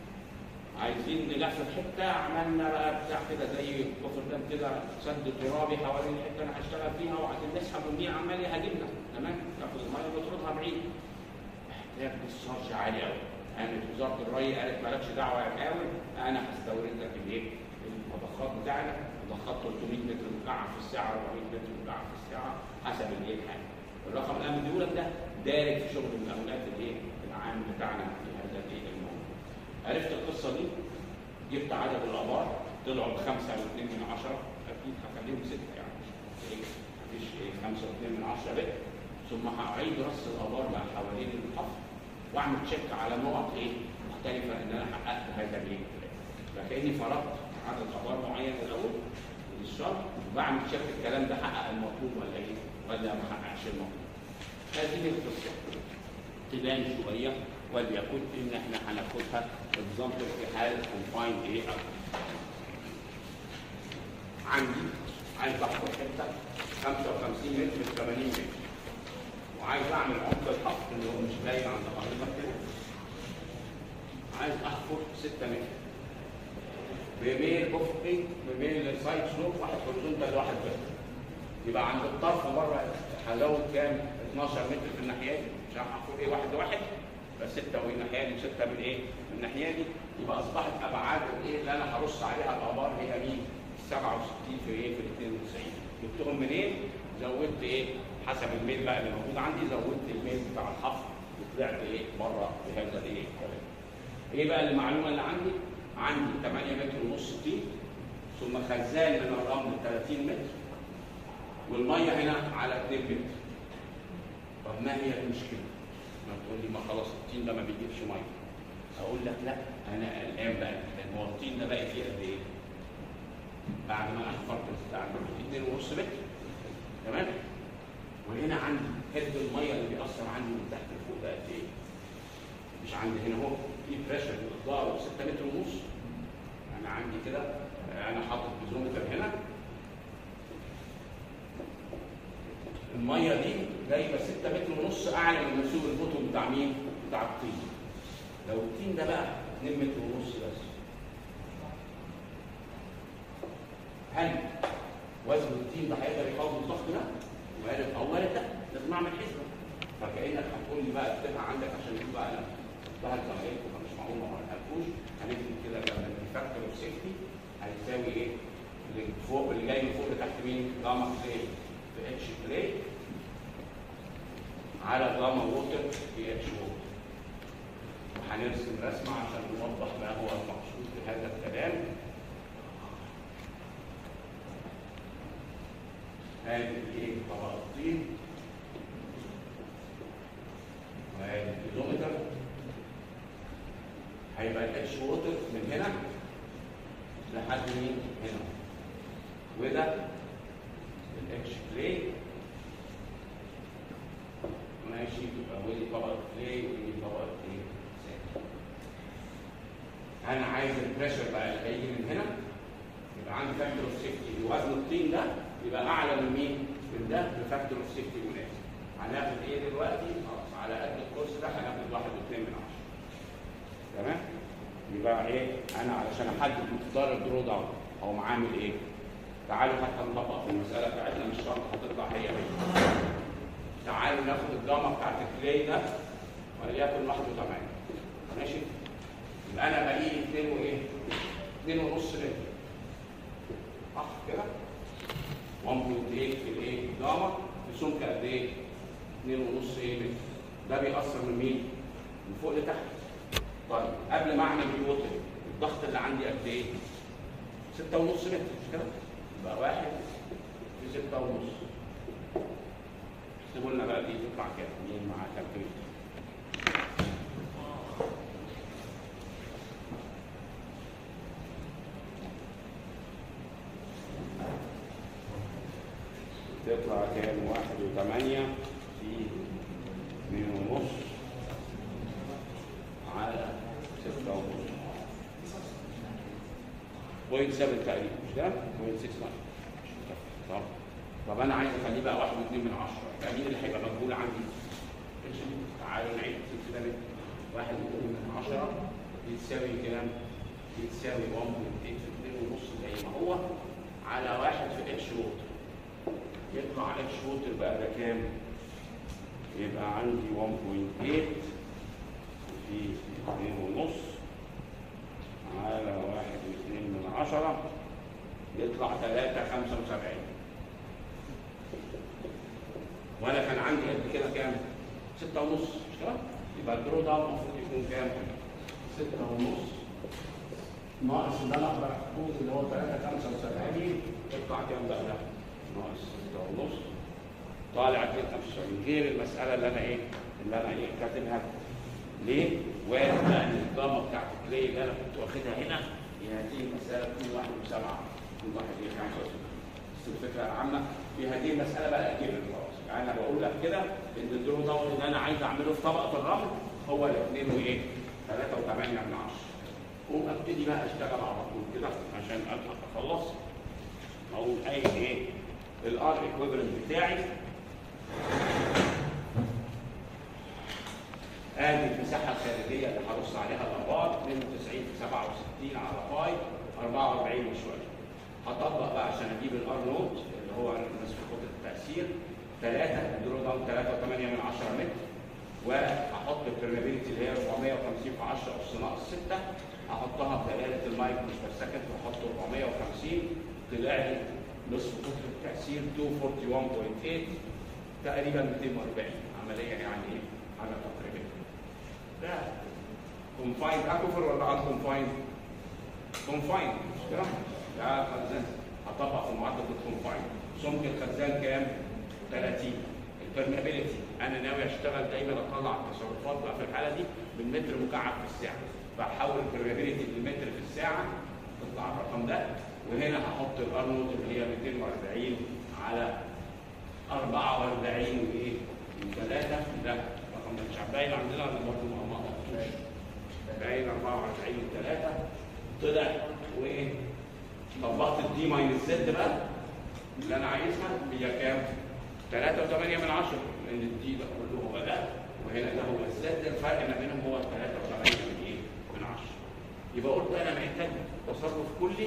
عايزين نلفت حته عملنا بقى بتاع كده زي كفر دام كده سد ترابي حوالين الحته اللي هشتغل فيها وعايزين نسحب والمية عمال يهاجمنا تمام تاخد الميه وتطردها بعيد محتاج ديسشارج عالي قوي قامت وزاره الري قالت مالكش دعوه يا مقاول انا هستورد لك الايه؟ المضخات بتاعنا مضخات 300 متر مكعب في الساعه 400 متر مكعب في الساعه حسب الايه الحاجه الرقم اللي انا مديهولك ده دارج في شغل المقاولات الايه؟ العام بتاعنا في هذا الايه الموضوع. عرفت القصه دي؟ جبت عدد الابار طلعوا بخمسه واثنين من عشره اكيد هخليهم سته يعني مش إيه؟ مفيش ايه خمسه واثنين من عشره بقى ثم هعيد رص الابار بقى حوالين الحفر واعمل تشيك على نقط ايه مختلفه ان انا حققت هذا الايه فكاني فرضت عدد ابار معين الاول للشرط وبعمل تشيك الكلام ده حقق المطلوب ولا ايه ولا ما حققش المطلوب هذه القصه تبان شويه وليكن ان احنا هناخدها اكزامبل في حاله كونفايند ايه عندي عايز احفر حته 55 متر ب 80 متر وعايز اعمل عمق الحفر اللي هو مش باين عند حضرتك كده عايز احفر 6 متر بميل افقي بميل سايد سلوب واحد هوريزونتال لواحد بس يبقى عند الطرف بره حلاوه كام 12 متر في الناحيه دي مش هحفر ايه واحد واحد يبقى 6 من الناحيه دي و6 من ايه من الناحيه دي يبقى اصبحت ابعاد الايه اللي انا هرص عليها الابار هي مين 67 في ايه في 92 جبتهم منين زودت ايه حسب الميل بقى اللي موجود عندي زودت الميل بتاع الحفر وطلعت ايه بره بهذا الايه الكلام ايه بقى المعلومه اللي عندي عندي 8 متر ونص طين ثم خزان من الرمل 30 متر والميه هنا على 2 متر طب ما هي المشكله؟ ما تقول لي ما خلاص الطين ده ما بيجيبش ميه اقول لك لا انا قلقان بقى لان هو الطين ده بقى فيه قد ايه؟ بعد ما انا حفرت بتاع 2 ونص متر تمام؟ وهنا عندي هد الميه اللي بيأثر عندي من تحت لفوق ده قد ايه؟ مش عندي هنا اهو في بريشر مقداره 6 متر ونص انا عندي كده انا حاطط بيزومتر هنا الميه دي جايبه 6 متر ونص اعلى من منسوب البطن بتاع مين؟ بتاع الطين. لو الطين ده بقى 2 متر ونص بس. هل وزن الطين ده هيقدر يقاوم الضغط ده؟ وارد او وارد لا، لازم اعمل حسبه. فكانك هتقول لي بقى اكتبها عندك عشان تبقى بقى انا ده زمايلكم فمش معقول ما عملهاش هنكتب كده لما الفاكتور اوف سيفتي هيساوي ايه؟ اللي فوق اللي جاي من فوق لتحت مين؟ جاما كلي في اتش كلي على جاما ووتر في اتش ووتر وهنرسم رسمه عشان نوضح ما هو المقصود بهذا الكلام هذه ايه طبقه الطين وهذه الكيلومتر هيبقى الاتش ووتر من هنا لحد مين هنا وده الاتش كلي ماشي يبقى ودي طبقه كلي ودي طبقه كلي انا عايز البريشر بقى اللي هيجي من هنا يبقى عندي فاكتور اوف سيفتي وزن الطين ده يبقى اعلى من مين؟ من ده بفاكتور اوف سيفتي مناسب هناخد ايه دلوقتي؟ خلاص على قد الكورس ده هناخد واحد واثنين من عشره تمام؟ يبقى ايه؟ انا علشان احدد مقدار الدرو داون او عامل ايه؟ تعالوا حتى نطبق في المساله بتاعتنا مش شرط هتطلع هي هي. تعالوا ناخد الجاما بتاعت الكلي ده وليكن 1 و8 ماشي؟ يبقى انا بقي 2 وايه؟ 2 ونص لتر صح كده؟ 1.8 في الايه؟ جاما بسمك قد ايه؟ 2 ونص ايه متر ده بيأثر من مين؟ من فوق لتحت طيب قبل ما اعمل الوتر الضغط اللي عندي قد ايه؟ 6 ونص متر مش كده؟ يبقى واحد في 6 ونص اكتبوا لنا بقى دي تطلع كام؟ مين معاه كالكوليتر؟ تطلع كام؟ واحد وثمانية في اثنين ونص على ستة ونص بوينت 7 تقريبا مش ده؟ بوينت 6 طب طب انا عايز اخليه بقى واحد واثنين من عشرة يبقى مين اللي هيبقى مقبول عندي؟ تعالوا نعيد كده واحد واثنين من عشرة يتساوي كام؟ يتساوي 1.8 في 2 ونص زي ما هو على واحد في اتش ووتر يطلع اتش ووتر بقى ده كام؟ يبقى عندي 1.8 في 2 ونص على واحد واثنين من عشرة يطلع 3 75 وانا كان عندي قد كده كام؟ 6 ونص مش كده؟ يبقى الدرو ده المفروض يكون كام؟ 6 ونص ناقص اللي انا اقدر احطه اللي هو 3 75 يطلع كام بقى ده؟ ناقص 6 ونص طالع 75 غير المساله اللي انا ايه؟ اللي انا ايه كاتبها ليه؟ وارد لان الجاما بتاعت الكلي اللي انا كنت واخدها هنا هي هذه المساله كل واحد وسبعه كل واحد ايه 65 بس الفكره العامه في هذه المساله بقى اجيب خلاص يعني انا بقول لك كده ان الدرو داون اللي انا عايز اعمله في طبقه الرمل هو الاثنين وايه؟ 3 و8 من 10 قوم ابتدي بقى اشتغل على طول كده عشان الحق اخلص اقول اي ايه؟ الار ايكويفالنت بتاعي ادي المساحه الخارجيه اللي هرص عليها الابار 92 في 67 على باي 44 وشويه. هطبق بقى عشان اجيب الار نوت اللي هو نسبه قدره التاثير 3 درو داون 3.8 من 10 متر وهحط البرميابيلتي اللي هي 450 في 10 اس ناقص 6 هحطها بدلاله المايكرو بير سكند واحط 450 طلع لي نصف قطر التأثير 241.8 تقريبا 240 عملية يعني ايه؟ حاجة تقريبا ده كونفايند اكوفر ولا ان كونفايند؟ كونفايند مش كده؟ ده خزان هطبق في معدل الكونفاين سمك الخزان كام؟ 30 البرميابيلتي انا ناوي اشتغل دايما اطلع التصرفات بقى في الحاله دي بالمتر مكعب في الساعه فاحول البرميابيلتي للمتر في الساعه تطلع الرقم ده وهنا هحط الارنولد اللي هي 240 على 44 وايه؟ وثلاثة لا رقم ده مش باين عندنا ولا برضه ما ما حطوش باين 44 وثلاثة طلع وايه؟ طبقت الدي ماينس زد بقى اللي انا عايزها هي كام؟ 3 و8 من 10 لان الدي ده كله هو ده وهنا ده هو الزد الفرق ما بينهم هو 3 و8 من ايه؟ من 10 يبقى قلت انا محتاج تصرف كلي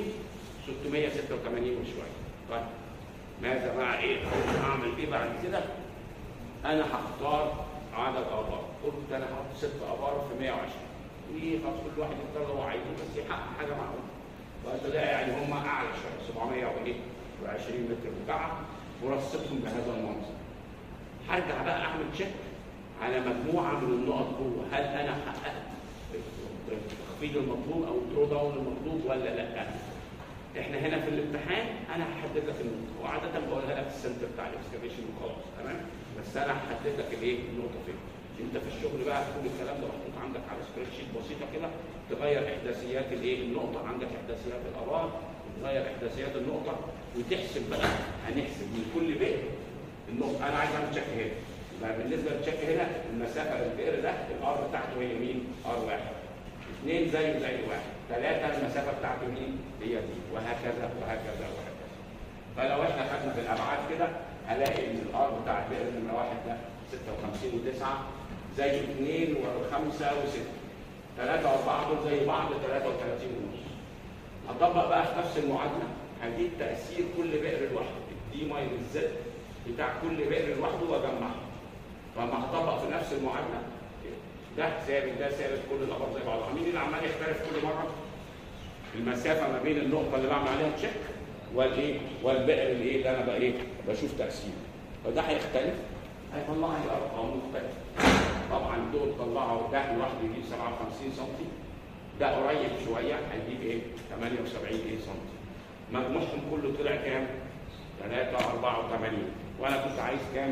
686 وشويه طيب ماذا مع ايه؟ اعمل ايه بعد كده؟ انا هختار عدد ابار قلت انا هحط ست ابار في 120 ايه خلاص كل واحد يختار اللي هو عايزه بس يحقق حاجه معقوله فده يعني هم اعلى شويه 700 وايه؟ و20 متر مكعب ورصدهم بهذا المنظر هرجع بقى اعمل تشيك على مجموعه من النقط جوه هل انا حققت التخفيض المطلوب او الدرو داون المطلوب ولا لا احنا هنا في الامتحان انا هحدد لك النقطه وعاده بقولها لك في السنتر بتاع الاكسكافيشن وخلاص تمام بس انا هحدد لك الايه النقطه فين انت في الشغل بقى كل الكلام ده محطوط عندك على سبريد شيت بسيطه كده تغير احداثيات الايه النقطه عندك احداثيات الابار تغير احداثيات النقطه وتحسب بقى هنحسب من كل بئر النقطه انا عايز اعمل تشيك هنا يبقى بالنسبه للتشيك هنا المسافه للبئر ده الار بتاعته هي مين؟ ار واحد اثنين زيه زي واحد ثلاثه المسافه بتاعته مين؟ هي دي وهكذا وهكذا وهكذا فلو احنا خدنا في الابعاد كده هلاقي ان الار بتاع البئر نمره واحد ده 56 و9 زي 2 و5 و6 3 و4 دول زي بعض 33 ونص هطبق بقى في نفس المعادله هجيب تاثير كل بئر لوحده الدي ماينس زد بتاع كل بئر لوحده واجمعه فلما هطبق في نفس المعادله ده ثابت ده ثابت كل الابار زي بعضها مين اللي عمال يختلف كل مره؟ المسافه ما بين النقطه اللي بعمل عليها تشيك والايه؟ والبئر اللي ايه اللي انا بقى ايه؟ بشوف تاثيره فده هيختلف هيطلع لي ارقام مختلفه طبعا دول طلعوا ده لوحده يجيب 57 سم ده قريب شويه هيجيب ايه؟ 78 ايه سم مجموعهم كله طلع كام؟ 3 84 وانا كنت عايز كام؟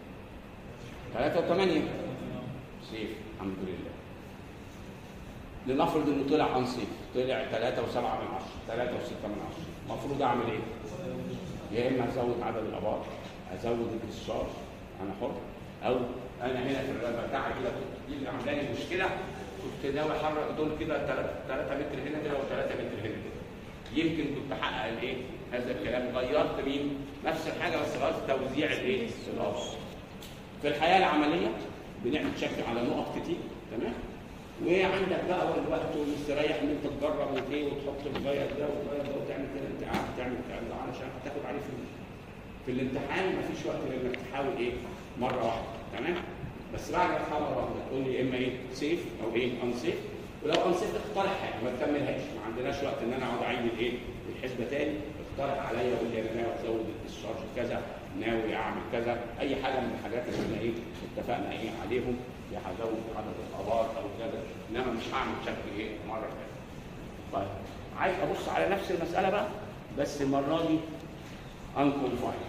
3 و8 سيف الحمد لله لنفرض انه طلع عن سيف طلع 3 و7 من 10 3 و6 من 10 المفروض اعمل ايه؟ يا اما ازود عدد الابار ازود الديسشارج انا حر او انا هنا في البتاعه كده كنت دي اللي عامله لي مشكله كنت ناوي احرك دول كده 3 متر هنا كده و3 متر هنا كده يمكن كنت احقق الايه؟ هذا الكلام غيرت مين؟ نفس الحاجه بس غيرت توزيع الايه؟ الابار في الحياه العمليه بنعمل تشيك على نقط كتير تمام؟ وعندك بقى الوقت ومستريح ان انت تجرب وايه وتحط الغير ده والغير ده وتعمل كده انت قاعد تعمل الكلام ده علشان هتاخد عليه فلوس. في الامتحان مفيش وقت غير انك تحاول ايه؟ مره واحده تمام؟ بس بعد ما تحاول مره واحده تقول لي يا اما ايه؟ سيف او ايه؟ ان سيف ولو ان سيف اقترح حاجه ما تكملهاش ما عندناش وقت ان انا اقعد اعيد الايه؟ الحسبه تاني اقترح عليا قول لي انا ناوي ازود الديسشارج كذا ناوي اعمل كذا اي حاجه من الحاجات اللي احنا ايه اتفقنا ايه عليهم يا هزود عدد الابار او كذا انما مش هعمل شكل ايه مره ثانيه. طيب عايز ابص على نفس المساله بقى بس المره دي انكونفاين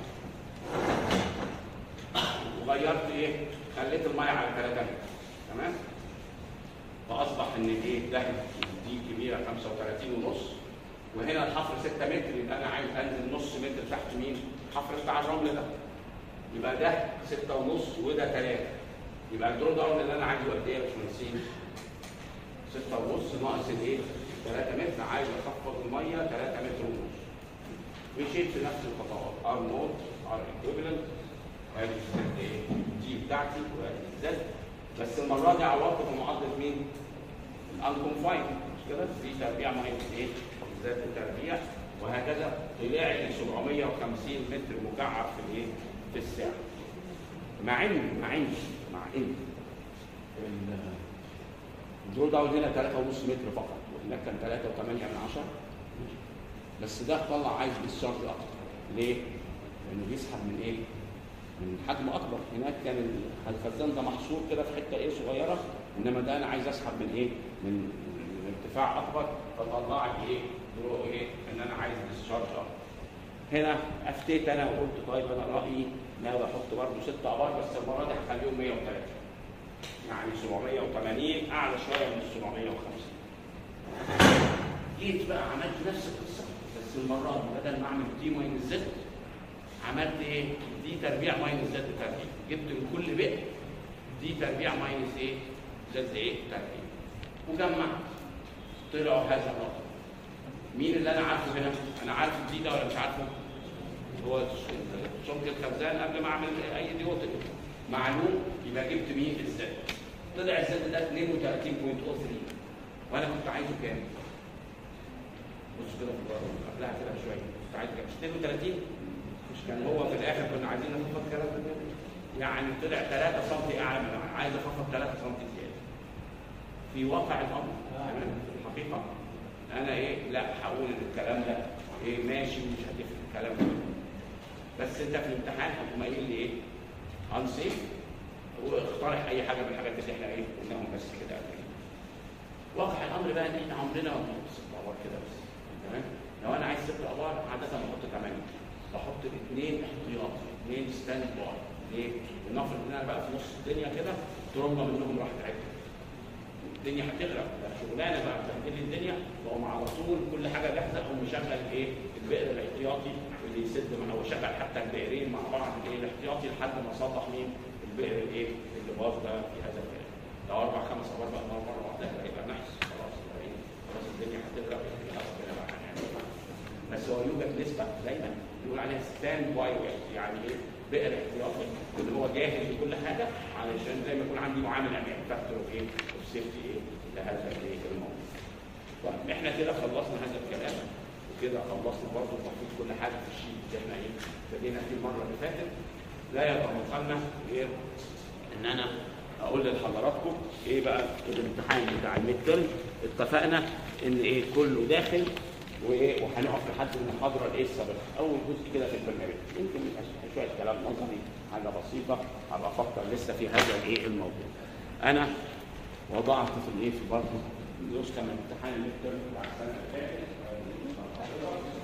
وغيرت ايه؟ خليت الميه على 3 متر تمام؟ فاصبح ان الايه ده دي كبيره 35 ونص وهنا الحفر 6 متر يبقى انا عايز انزل نص متر تحت مين؟ الحفر بتاع الرمل ده يبقى ده 6 ونص وده 3 يبقى الدور داون اللي انا عايزه قد ايه يا باشمهندسين؟ 6 ونص ناقص الايه؟ 3 متر عايز اخفض الميه 3 متر ونص مشيت في نفس الخطوات ار نوت ار ايكويفالنت ادي الزد ايه؟ دي بتاعتي وادي الزد بس المره دي عوضت في معادله مين؟ الانكونفاين مش كده؟ دي تربيع ماينس ايه؟ زد تربيع وهكذا طلع لي 750 متر مكعب في الايه؟ في الساعه. مع ان مع ان مع ان الدرو داون هنا 3.5 متر فقط وهناك كان 3.8 من 10 بس ده طلع عايز ديسشارج اكتر ليه؟ لانه بيسحب من ايه؟ من حجم اكبر هناك كان الخزان ده محصور كده في حته ايه صغيره انما ده انا عايز اسحب من ايه؟ من, من ارتفاع اكبر فطلع لي ايه؟ درو ايه ان انا عايز ديسشارج اه هنا افتيت انا وقلت طيب انا رايي ناوي احط برضه ست ابار بس المره دي هخليهم 130 يعني 780 اعلى شويه من 750 جيت بقى عملت نفس القصه بس المره دي بدل ما اعمل دي ماينس زد عملت ايه؟ دي تربيع ماينس زد تربيع جبت لكل بئر دي تربيع ماينس ايه؟ زد ايه؟ تربيع وجمعت طلعوا هذا الرقم مين اللي انا عارفه هنا؟ انا عارف الدي ده ولا مش عارفه؟ هو سمك الخزان قبل ما اعمل اي ديوتك معلوم يبقى جبت مين الزد طلع الزد ده 32.03 وانا كنت عايزه كام؟ بص كده في البره قبلها كده شويه كنت عايز كام؟ مش 32 مش كان هو في الاخر كنا عايزين نخفض كلام يعني طلع 3 سم اعلى من عايز اخفض 3 سم زياده في واقع الامر تمام في الحقيقه انا ايه لا هقول ان الكلام ده ايه ماشي ومش هتفرق الكلام ده بس انت في الامتحان هتقوم قايل لي ايه؟ انسيف واقترح اي حاجه من الحاجات اللي احنا ايه قلناهم بس كده قبل كده. واقع الامر بقى ان احنا عمرنا ما بنحط ست ابار كده بس تمام؟ لو انا عايز ست ابار عاده بحط 8 بحط اثنين احتياطي اثنين ستاند باي ليه؟ لنفرض ان انا بقى في نص الدنيا كده ترمى منهم راحت عدة الدنيا هتغرق ده شغلانه بقى بتهدل الدنيا بقوم على طول كل حاجه جاهزه اقوم مشغل ايه؟ البئر الاحتياطي اللي يسد معاه وشغل حتى البئرين مع بعض الايه الاحتياطي لحد ما اصلح مين؟ البئر الايه؟ اللي باظ ده في هذا البئر. لو اربع خمس ابار بقى مره مره واحده هيبقى نحس خلاص يبقى ايه؟ خلاص الدنيا هتغرق خلاص كده بقى هنعمل إيه؟ بس هو يوجد نسبه دايما يقول عليها ستاند باي ويت يعني ايه؟ بئر احتياطي اللي هو جاهز لكل حاجه علشان زي ما يكون عندي معامل امان فاكتور ايه؟ سيفتي ايه؟ لهذا الايه؟ الموضوع. طيب احنا كده خلصنا هذا الكلام وكده خلصنا برضه المفروض كل حاجه في الشيء اللي احنا ايه ابتدينا فيه المره اللي فاتت لا يبقى لنا غير ان انا اقول لحضراتكم ايه بقى الامتحان بتاع الميد ترم اتفقنا ان ايه كله داخل وايه وهنقف لحد المحاضره الايه السابقه اول جزء كده في البرنامج يمكن يبقى شويه كلام نظري حاجه بسيطه هبقى افكر لسه في هذا الايه الموضوع انا وضعت في الايه في برضه نسخه من امتحان الميد ترم بتاع السنه اللي فاتت